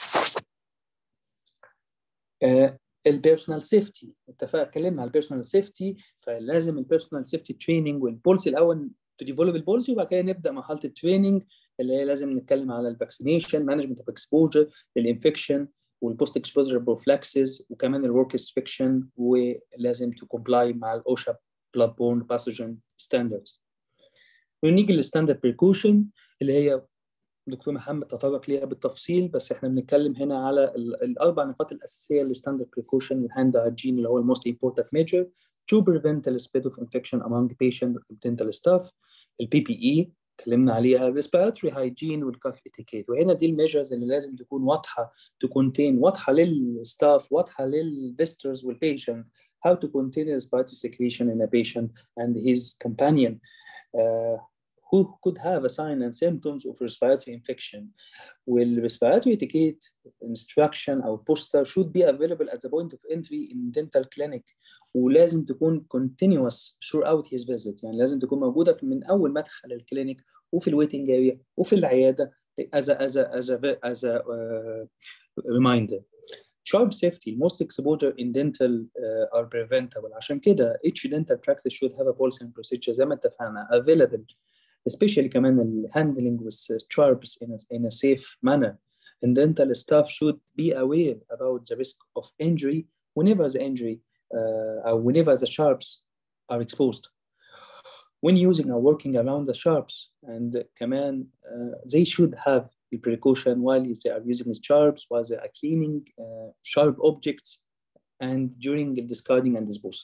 البيرسونال سيفتي اتفق اتكلمنا على البيرسونال سيفتي فلازم البيرسونال سيفتي تريننج والبوليسي الاول تو ديفلوب البوليسي وبعد كده نبدا مرحله التريننج اللي هي لازم نتكلم على الفاكسينيشن مانجمنت اوف اكسبوجر للانفكشن والبوست اكسبوجر بروفلاكسيس وكمان الورك ريستريكشن ولازم تو كومبلاي مع الاوشا بلاد بورن باثوجين ستاندردز ونيجي للستاندرد بريكوشن اللي هي دكتور محمد تطرق ليها بالتفصيل بس احنا بنتكلم هنا على الاربع نقاط الاساسيه للستاندرد بريكوشن الهاند هايجين اللي هو الموست امبورتنت ميجر to prevent the spread of infection among patient dental staff البي بي اي اتكلمنا عليها respiratory hygiene والكاف etiquette وهنا دي الميجرز اللي لازم تكون واضحه تكونتين واضحه للستاف واضحه للفيسترز والبيشنت how to contain respiratory secretion in a patient and his companion uh, who could have a sign and symptoms of respiratory infection. Will respiratory etiquette instruction or poster should be available at the point of entry in dental clinic ولازم تكون continuous throughout his visit يعني لازم تكون موجودة من أول مدخل الكلينيك وفي الويتنج اريا وفي العيادة as a, as a, as a, as a uh, reminder. Sharp safety, most exposure in dental uh, are preventable. عشان كده each dental practice should have a policy and procedure زي ما اتفقنا available especially كمان ال handling with sharps in a, in a safe manner. And dental staff should be aware about the risk of injury whenever the injury uh, or whenever the sharps are exposed. When using or working around the sharps, and كمان uh, they should have the precaution while they are using the sharps, while they are cleaning uh, sharp objects, and during the discarding and disposal.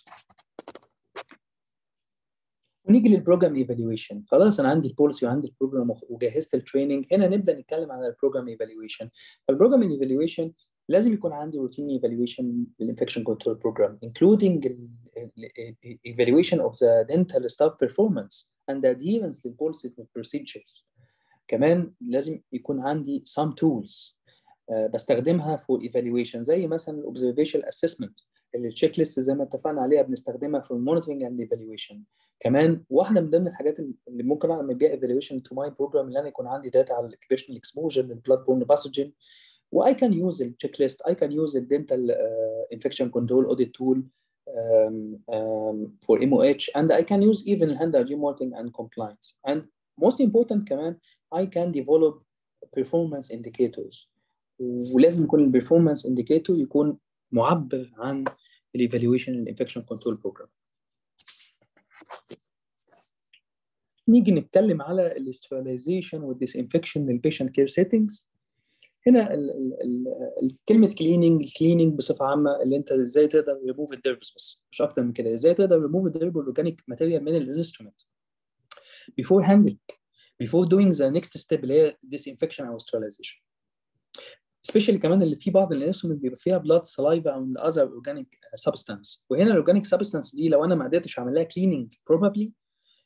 ونيجي للبروجرام ايفالويشن خلاص انا عندي البوليسي وعندي البروجرام وجهزت التريننج هنا نبدا نتكلم عن البروجرام ايفالويشن فالبروجرام ايفالويشن لازم يكون عندي روتين ايفالويشن للانفكشن كنترول بروجرام including evaluation of the dental staff performance and the adherence للبوليسي procedures كمان لازم يكون عندي some tools uh, بستخدمها for evaluation زي مثلا الاوبزرفيشن اسسمنت التشيك ليست زي ما اتفقنا عليها بنستخدمها في المونيتورنج اند ايفالويشن كمان واحده من ضمن الحاجات اللي ممكن اعمل بيها ايفالويشن تو ماي بروجرام اللي انا يكون عندي داتا على الاكسبريشنال اكسبوجر للبلاد بورن باثوجين واي كان يوز التشيك ليست اي كان يوز الدنتال انفكشن كنترول اوديت تول for MOH and I can use even hand hygiene monitoring and compliance and most important كمان I can develop performance indicators ولازم يكون البرفورمانس انديكيتور يكون معبر عن الايفالويشن الانفكشن كنترول بروجرام نيجي نتكلم على الاستراليزيشن والديسانفكشن للبيشنت كير سيتنجز هنا ال ال ال كلمه كليننج الكليننج بصفه عامه اللي انت ازاي تقدر ريموف الديربس بس مش اكتر من كده ازاي تقدر ريموف الديرب اورجانيك ماتيريال من الانسترومنت before handling before doing the next step اللي هي disinfection او sterilization سبيشالي كمان اللي في بعض الانسترومنت بيبقى فيها بلاد سلايفا او اذر اورجانيك سبستانس وهنا الاورجانيك سبستانس دي لو انا ما قدرتش اعمل لها كليننج بروبابلي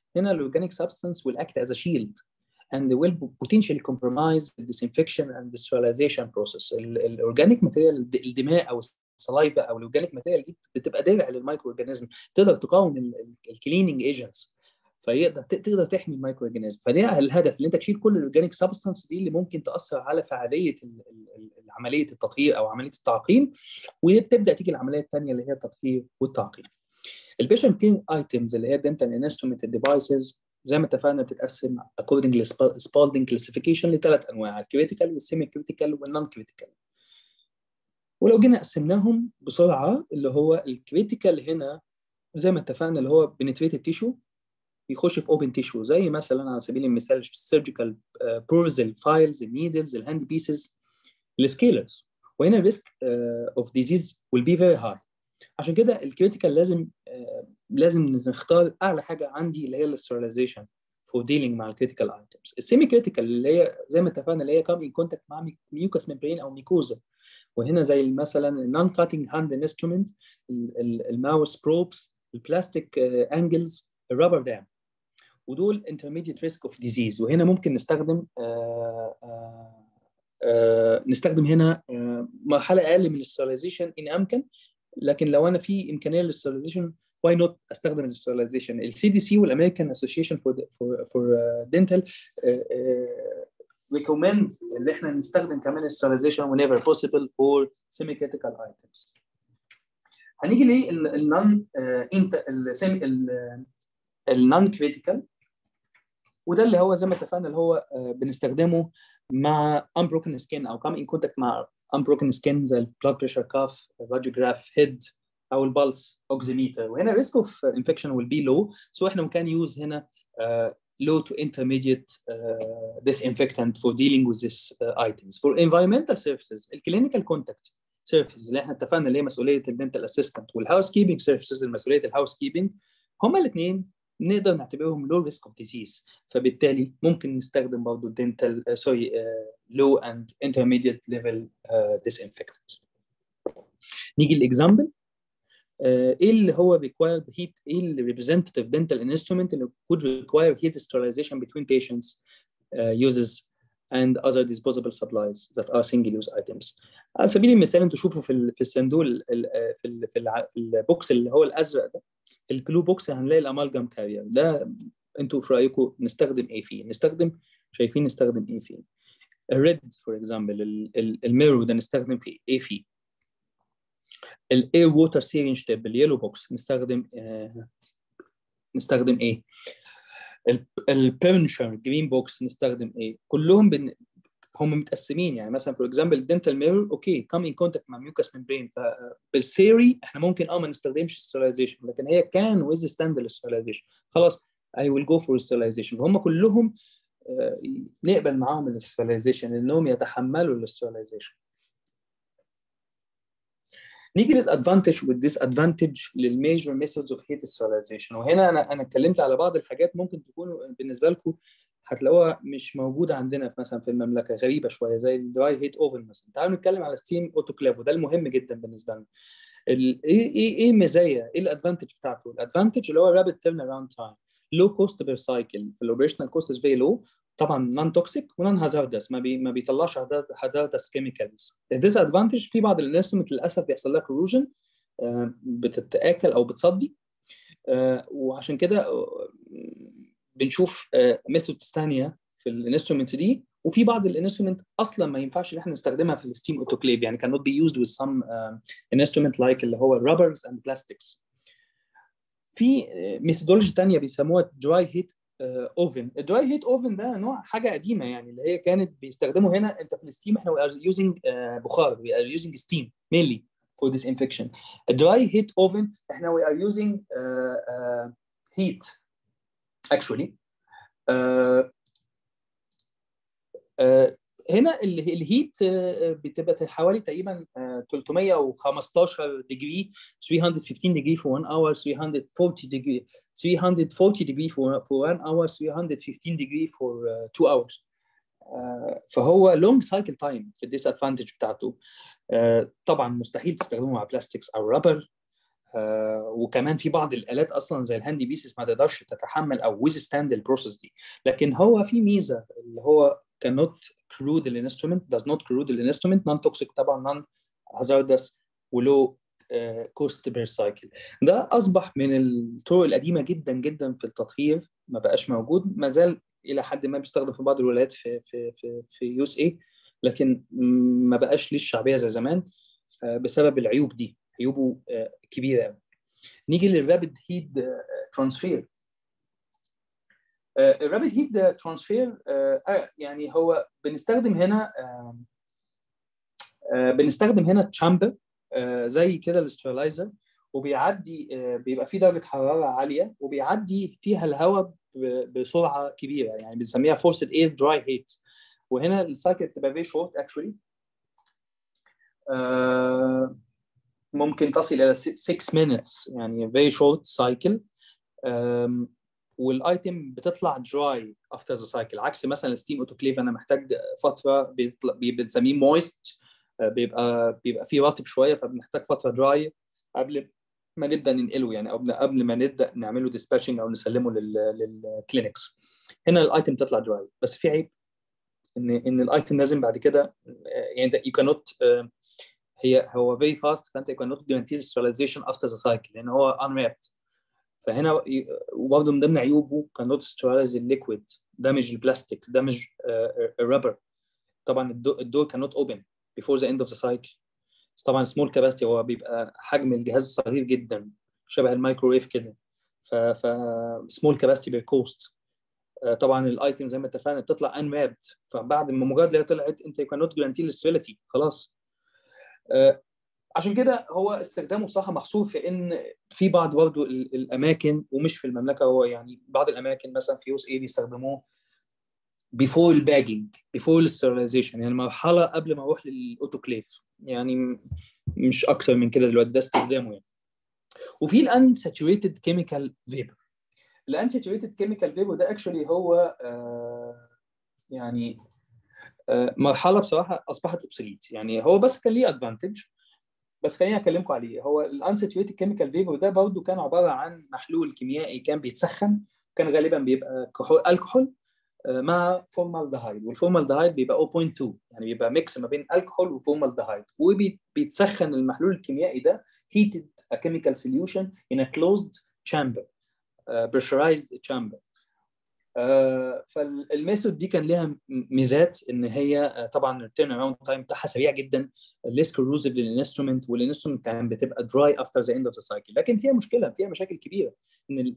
هنا الاورجانيك سبستانس will act as a shield and will potentially compromise the disinfection and the sterilization process الاورجانيك ماتيريال الدماء او السلايفا او الاورجانيك ماتيريال دي بتبقى درع للمايكرو اورجانيزم تقدر تقاوم الكليننج ايجنتس فيقدر تقدر تحمي المايكرو اورجانيزم فده الهدف ان انت تشيل كل الاورجانيك سبستانس دي اللي ممكن تاثر على فعاليه عمليه التطهير او عمليه التعقيم وبتبدا تيجي العمليه الثانيه اللي هي التطهير والتعقيم. البيشنت كين ايتمز اللي هي دنتال انسترومنت ديفايسز زي ما اتفقنا بتتقسم according لسبالدنج كلاسيفيكيشن لثلاث انواع الكريتيكال والسيمي كريتيكال والنون كريتيكال. ولو جينا قسمناهم بسرعه اللي هو الكريتيكال هنا زي ما اتفقنا اللي هو بنتريتد تيشو بيخش في اوبن تيشو زي مثلا على سبيل المثال السيرجيكال بورز الفايلز النيدلز الهاند بيسز السكيلرز وهنا الريسك اوف ديزيز will be very high عشان كده الكريتيكال لازم uh, لازم نختار اعلى حاجه عندي اللي هي الاستراليزيشن فور ديلينج مع الكريتيكال ايتمز السيمي كريتيكال اللي هي زي ما اتفقنا اللي هي كام ان كونتاكت مع ميوكس ممبرين او ميكوزا وهنا زي مثلا النون كاتنج هاند انسترومنت الماوس بروبس البلاستيك انجلز الرابر دام ودول intermediate risk of disease وهنا ممكن نستخدم آآ آآ نستخدم هنا مرحله اقل من الاستراليزيشن ان امكن لكن لو انا في امكانيه للاستراليزيشن واي نوت استخدم الاستراليزيشن السي دي سي والامريكان اسوشيشن فور فور دنتال ريكومند ان احنا نستخدم كمان الاستراليزيشن whenever possible for semi critical items هنيجي للنون انت النون كريتيكال وده اللي هو زي ما اتفقنا اللي هو بنستخدمه مع unbroken skin او come in contact مع unbroken skin زي البلاد بريشر كاف راديوجراف هيد او البلس اوكسيميتر وهنا risk of infection will be low so احنا ممكن يوز هنا uh, low to intermediate uh, disinfectant for dealing with these uh, items for environmental services الكلينيكال contact سيرفيسز اللي احنا اتفقنا اللي هي مسؤوليه الدنتال اسيستنت والهاوس كيبنج سيرفيسز مسؤوليه الهاوس كيبنج هما الاثنين نقدر نعتبرهم لو ريسك اوف ديزيز فبالتالي ممكن نستخدم برضه الدنتال سوري لو اند انترميديت ليفل ديسانفكتنت نيجي الاكزامبل ايه اللي هو required heat ايه اللي representative dental instrument اللي could require heat sterilization between patients uh, uses and other disposable supplies that are single use items. على سبيل المثال انتوا شوفوا في في الصندوق في ال في ال في البوكس اللي هو الازرق ده الكلو بوكس هنلاقي الامالجام كارير ده انتوا في رايكم نستخدم ايه فيه؟ نستخدم شايفين نستخدم ايه فيه؟ الريد فور اكزامبل الميرور ده نستخدم فيه ايه فيه؟ الاير ووتر سيرينج تيب اليلو بوكس نستخدم آه نستخدم ايه؟ البيرنشر جرين بوكس نستخدم ايه؟ كلهم بن... هم متقسمين يعني مثلا فور اكزامبل الدنتال ميرور اوكي كم ان كونتاكت مع ميوكس ممبرين فبالثيوري احنا ممكن اه ما نستخدمش ستيرلايزيشن لكن هي كان ويز ستاند ستيرلايزيشن خلاص اي ويل جو فور ستيرلايزيشن فهم كلهم آه نقبل معاهم الستيرلايزيشن انهم يتحملوا الستيرلايزيشن نيجي للادفانتج والديس ادفانتج للميجر ميثودز اوف هيت ستيرلايزيشن وهنا انا انا اتكلمت على بعض الحاجات ممكن تكون بالنسبه لكم هتلاقوها مش موجوده عندنا في مثلا في المملكه غريبه شويه زي الدراي هيت اوفن مثلا تعالوا نتكلم على ستيم اوتوكليف وده المهم جدا بالنسبه لنا ايه ايه ايه المزايا ايه الادفانتج بتاعته الادفانتج اللي هو رابid تيرن اراوند تايم لو كوست بير سايكل في الاوبريشنال كوست از فيري لو طبعا نون توكسيك ونون هازاردس ما بي ما بيطلعش هازاردس كيميكالز الديس ادفانتج في بعض الانسترومنت للاسف بيحصل لها كروجن بتتاكل او بتصدي وعشان كده بنشوف ميثودز ثانيه في الانسترومنتس دي وفي بعض الانسترومنت اصلا ما ينفعش ان احنا نستخدمها في الستيم اوتوكليف يعني cannot be used with some uh, instrument like اللي هو rubbers and plastics في ميثودولوجي ثانيه بيسموها دراي هيت اوفن الدراي هيت اوفن ده نوع حاجه قديمه يعني اللي هي كانت بيستخدموا هنا انت في الستيم احنا we are using uh, بخار we are using steam mainly for disinfection الدراي هيت اوفن احنا we are using uh, uh, heat actually uh, uh, هنا الهيت بتبقى حوالي تقريبا 315 ديجري 315 ديجري for 1 hour 340 ديجري 340 ديجري for, for 1 hour 315 ديجري for 2 hours فهو لونج سايكل تايم في الديس ادفانتج بتاعته طبعا مستحيل تستخدمه مع بلاستكس او رابر آه وكمان في بعض الالات اصلا زي الهاندي بيسز ما تقدرش تتحمل او ويز ستاند البروسيس دي لكن هو في ميزه اللي هو cannot corrode الانسترومنت does not corrode الانسترومنت نون توكسيك طبعا نون hazardous ولو كوست بير سايكل ده اصبح من الطرق القديمه جدا جدا في التطهير ما بقاش موجود ما زال الى حد ما بيستخدم في بعض الولايات في في في في يو اس اي لكن ما بقاش ليه الشعبيه زي زمان بسبب العيوب دي عيوبه كبيره قوي نيجي للرابid هيد ترانسفير الرابid هيد ترانسفير يعني هو بنستخدم هنا بنستخدم هنا تشامبر زي كده الاسترلايزر وبيعدي بيبقى فيه درجه حراره عاليه وبيعدي فيها الهواء بسرعه كبيره يعني بنسميها فورسد اير دراي هيت وهنا السايكل بتبقى فيري شورت اكشولي ممكن تصل الى 6 minutes يعني very short cycle والايتم بتطلع دراي افتر ذا سايكل عكس مثلا الستيم اوتوكليف انا محتاج فتره بيطلع بنسميه مويست بيبقى بيبقى فيه رطب شويه فبنحتاج فتره دراي قبل ما نبدا ننقله يعني قبل قبل ما نبدا نعمله ديسباتشنج او نسلمه للكلينكس هنا الايتم تطلع دراي بس في عيب ان ان الايتم لازم بعد كده يعني انت يو كانوت هي هو فيري فاست فانت يو كانوت جارانتي sterilization افتر ذا سايكل لان هو unwrapped فهنا وبرضه من ضمن عيوبه كانوت ستيرالايز الليكويد دامج البلاستيك دامج الرابر طبعا الدور كانوت اوبن before the end of the cycle طبعا سمول كاباسيتي هو بيبقى حجم الجهاز صغير جدا شبه الميكروويف كده ف ف سمول كاباسيتي بالكوست طبعا الايتم زي ما اتفقنا بتطلع ان مابد فبعد ما مجرد ما طلعت انت كان نوت جارانتي الاستابيليتي خلاص عشان كده هو استخدامه صراحه محصور في ان في بعض برضه الاماكن ومش في المملكه هو يعني بعض الاماكن مثلا في يوس اي بيستخدموه بيفور الباجنج بيفور الستيرلايزيشن يعني مرحله قبل ما اروح للاوتوكليف يعني مش اكتر من كده دلوقتي ده استخدامه يعني وفي الان ساتوريتد كيميكال فيبر الان ساتوريتد كيميكال فيبر ده اكشولي هو آه يعني آه مرحله بصراحه اصبحت اوبسوليت يعني هو بس كان ليه ادفانتج بس خليني اكلمكم عليه هو الانساتوريتد كيميكال فيبر ده برضه كان عباره عن محلول كيميائي كان بيتسخن كان غالبا بيبقى كحول الكحول مع فورمالدهايد والفورمالدهايد بيبقى 0.2 يعني بيبقى ميكس ما بين الكحول وفورمالدهايد وبيتسخن المحلول الكيميائي ده heated a chemical solution in a closed chamber uh, pressurized chamber uh, فالميثود دي كان لها ميزات ان هي uh, طبعا التيرن اراوند تايم بتاعها سريع جدا ليس كروزيف للانسترومنت والانسترومنت كان بتبقى دراي افتر ذا اند اوف ذا سايكل لكن فيها مشكله فيها مشاكل كبيره ان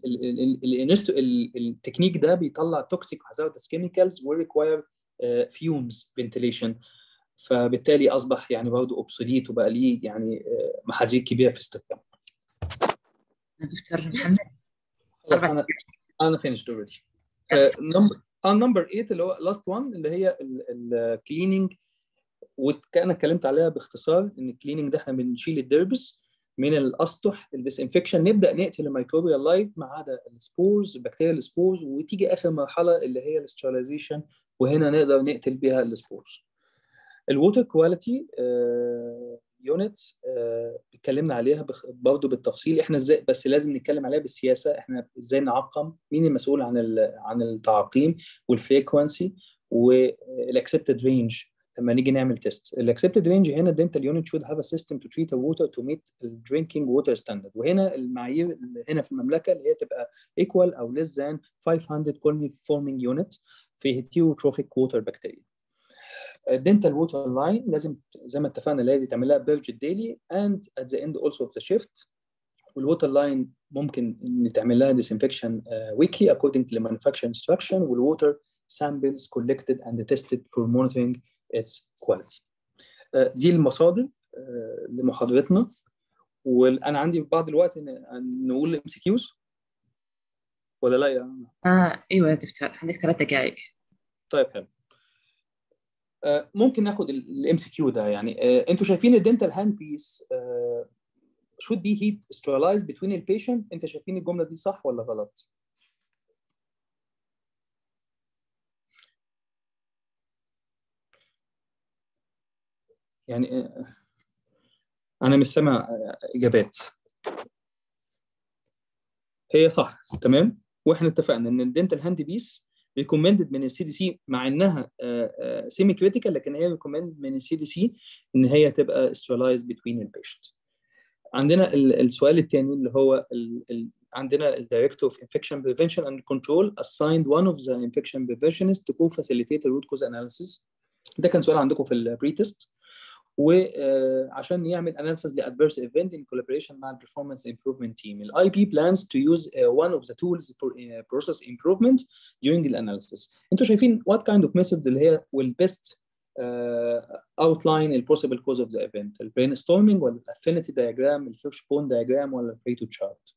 التكنيك ده بيطلع توكسيك hazardous كيميكالز وريكواير فيومز فنتيليشن فبالتالي اصبح يعني برضه اوبسوليت وبقى ليه يعني محاذير كبيره في استخدامه. دكتور محمد خلاص انا انا فينيشد اوريدي. نمبر نمبر 8 اللي هو لاست 1 اللي هي الكليننج وكان اتكلمت عليها باختصار ان الكليننج ده احنا بنشيل الدربس من الاسطح الديسانفكشن نبدا نقتل الميكروبيال لايف ما عدا السبورز البكتيريا السبورز وتيجي اخر مرحله اللي هي الاستراليزيشن وهنا نقدر نقتل بيها السبورز الووتر كواليتي يونت اتكلمنا عليها برضه بالتفصيل احنا ازاي بس لازم نتكلم عليها بالسياسه احنا ازاي نعقم مين المسؤول عن عن التعقيم والفريكونسي والاكسبتد رينج لما نيجي نعمل تيست الاكسبتد رينج هنا الدنتال يونت should have a system to treat the water to meet the drinking water standard وهنا المعايير اللي هنا في المملكه اللي هي تبقى equal او less than 500 colony forming unit في heterotrophic water bacteria الدنتال ووتر لاين لازم زي ما اتفقنا لازم تعملها بيرج ديلي اند ات ذا اند اولسو اوف ذا شيفت والووتر لاين ممكن نتعمل لها disinfection uh, weekly according to the manufacturer instruction والwater samples collected and tested for monitoring its quality. Uh, دي المصادر uh, لمحاضرتنا وانا عندي بعض الوقت ان نقول ام سي كيوز ولا لا يا اه ايوه يا دكتور عندك ثلاث دقائق طيب حلو uh, ممكن ناخد الام سي كيو ده يعني uh, انتوا شايفين الدنتال هاند بيس uh, should be heat sterilized between the patient انت شايفين الجمله دي صح ولا غلط؟ يعني انا مش سامع اجابات هي صح تمام واحنا اتفقنا ان الدنتال هاند بيس ريكومندد من السي دي سي مع انها سيمي كريتيكال لكن هي ريكومندد من السي دي سي ان هي تبقى استرلايز بتوين البيشنت عندنا السؤال الثاني اللي هو ال ال عندنا الدايركتور اوف انفكشن بريفنشن اند كنترول assigned one of the infection preventionists to co-facilitate the root cause analysis ده كان سؤال عندكم في البري تيست وعشان يعمل اناليسيس لادفيرس ايفنت ان collaboration مع البرفورمانس امبروفمنت تيم الاي بي plans to use uh, one of the tools for uh, process improvement during the analysis انتوا شايفين what kind of method اللي هي will best uh, outline the possible cause of the event البرينستورمينج ولا الافينيتي diagram الفيش بون diagram ولا البريتو chart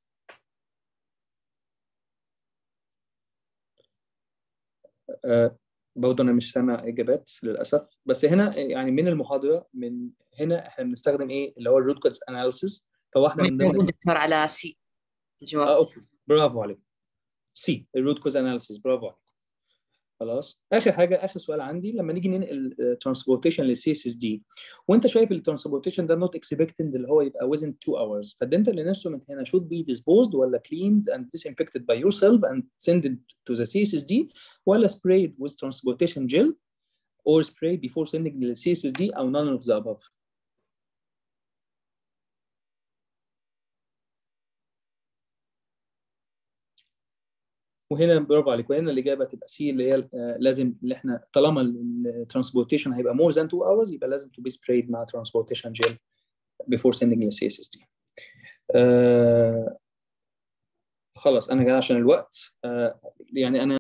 uh, برضه انا مش سامع اجابات للاسف بس هنا يعني من المحاضره من هنا احنا بنستخدم ايه اللي هو الروت كوز اناليسيس فواحده من ضمن موجود دكتور على سي الجواب اه اوكي برافو عليك سي الروت كوز اناليسيس برافو عليك خلاص اخر حاجه اخر سؤال عندي لما نيجي ننقل ترانسبورتيشن للسي اس اس دي وانت شايف الترانسبورتيشن ده نوت اكسبكتد اللي هو يبقى within 2 hours فالدنتال انسترومنت هنا should be disposed ولا cleaned and disinfected by yourself and send it to the CSSD ولا sprayed with transportation gel or sprayed before sending to the CSSD او none of the above وهنا برافو عليك وهنا الاجابه تبقى سي اللي هي لازم اللي احنا طالما الترانسبورتيشن هيبقى more than 2 hours يبقى لازم to be sprayed مع transportation gel before sending ل CSSD. آه خلاص انا جاي عشان الوقت آه يعني انا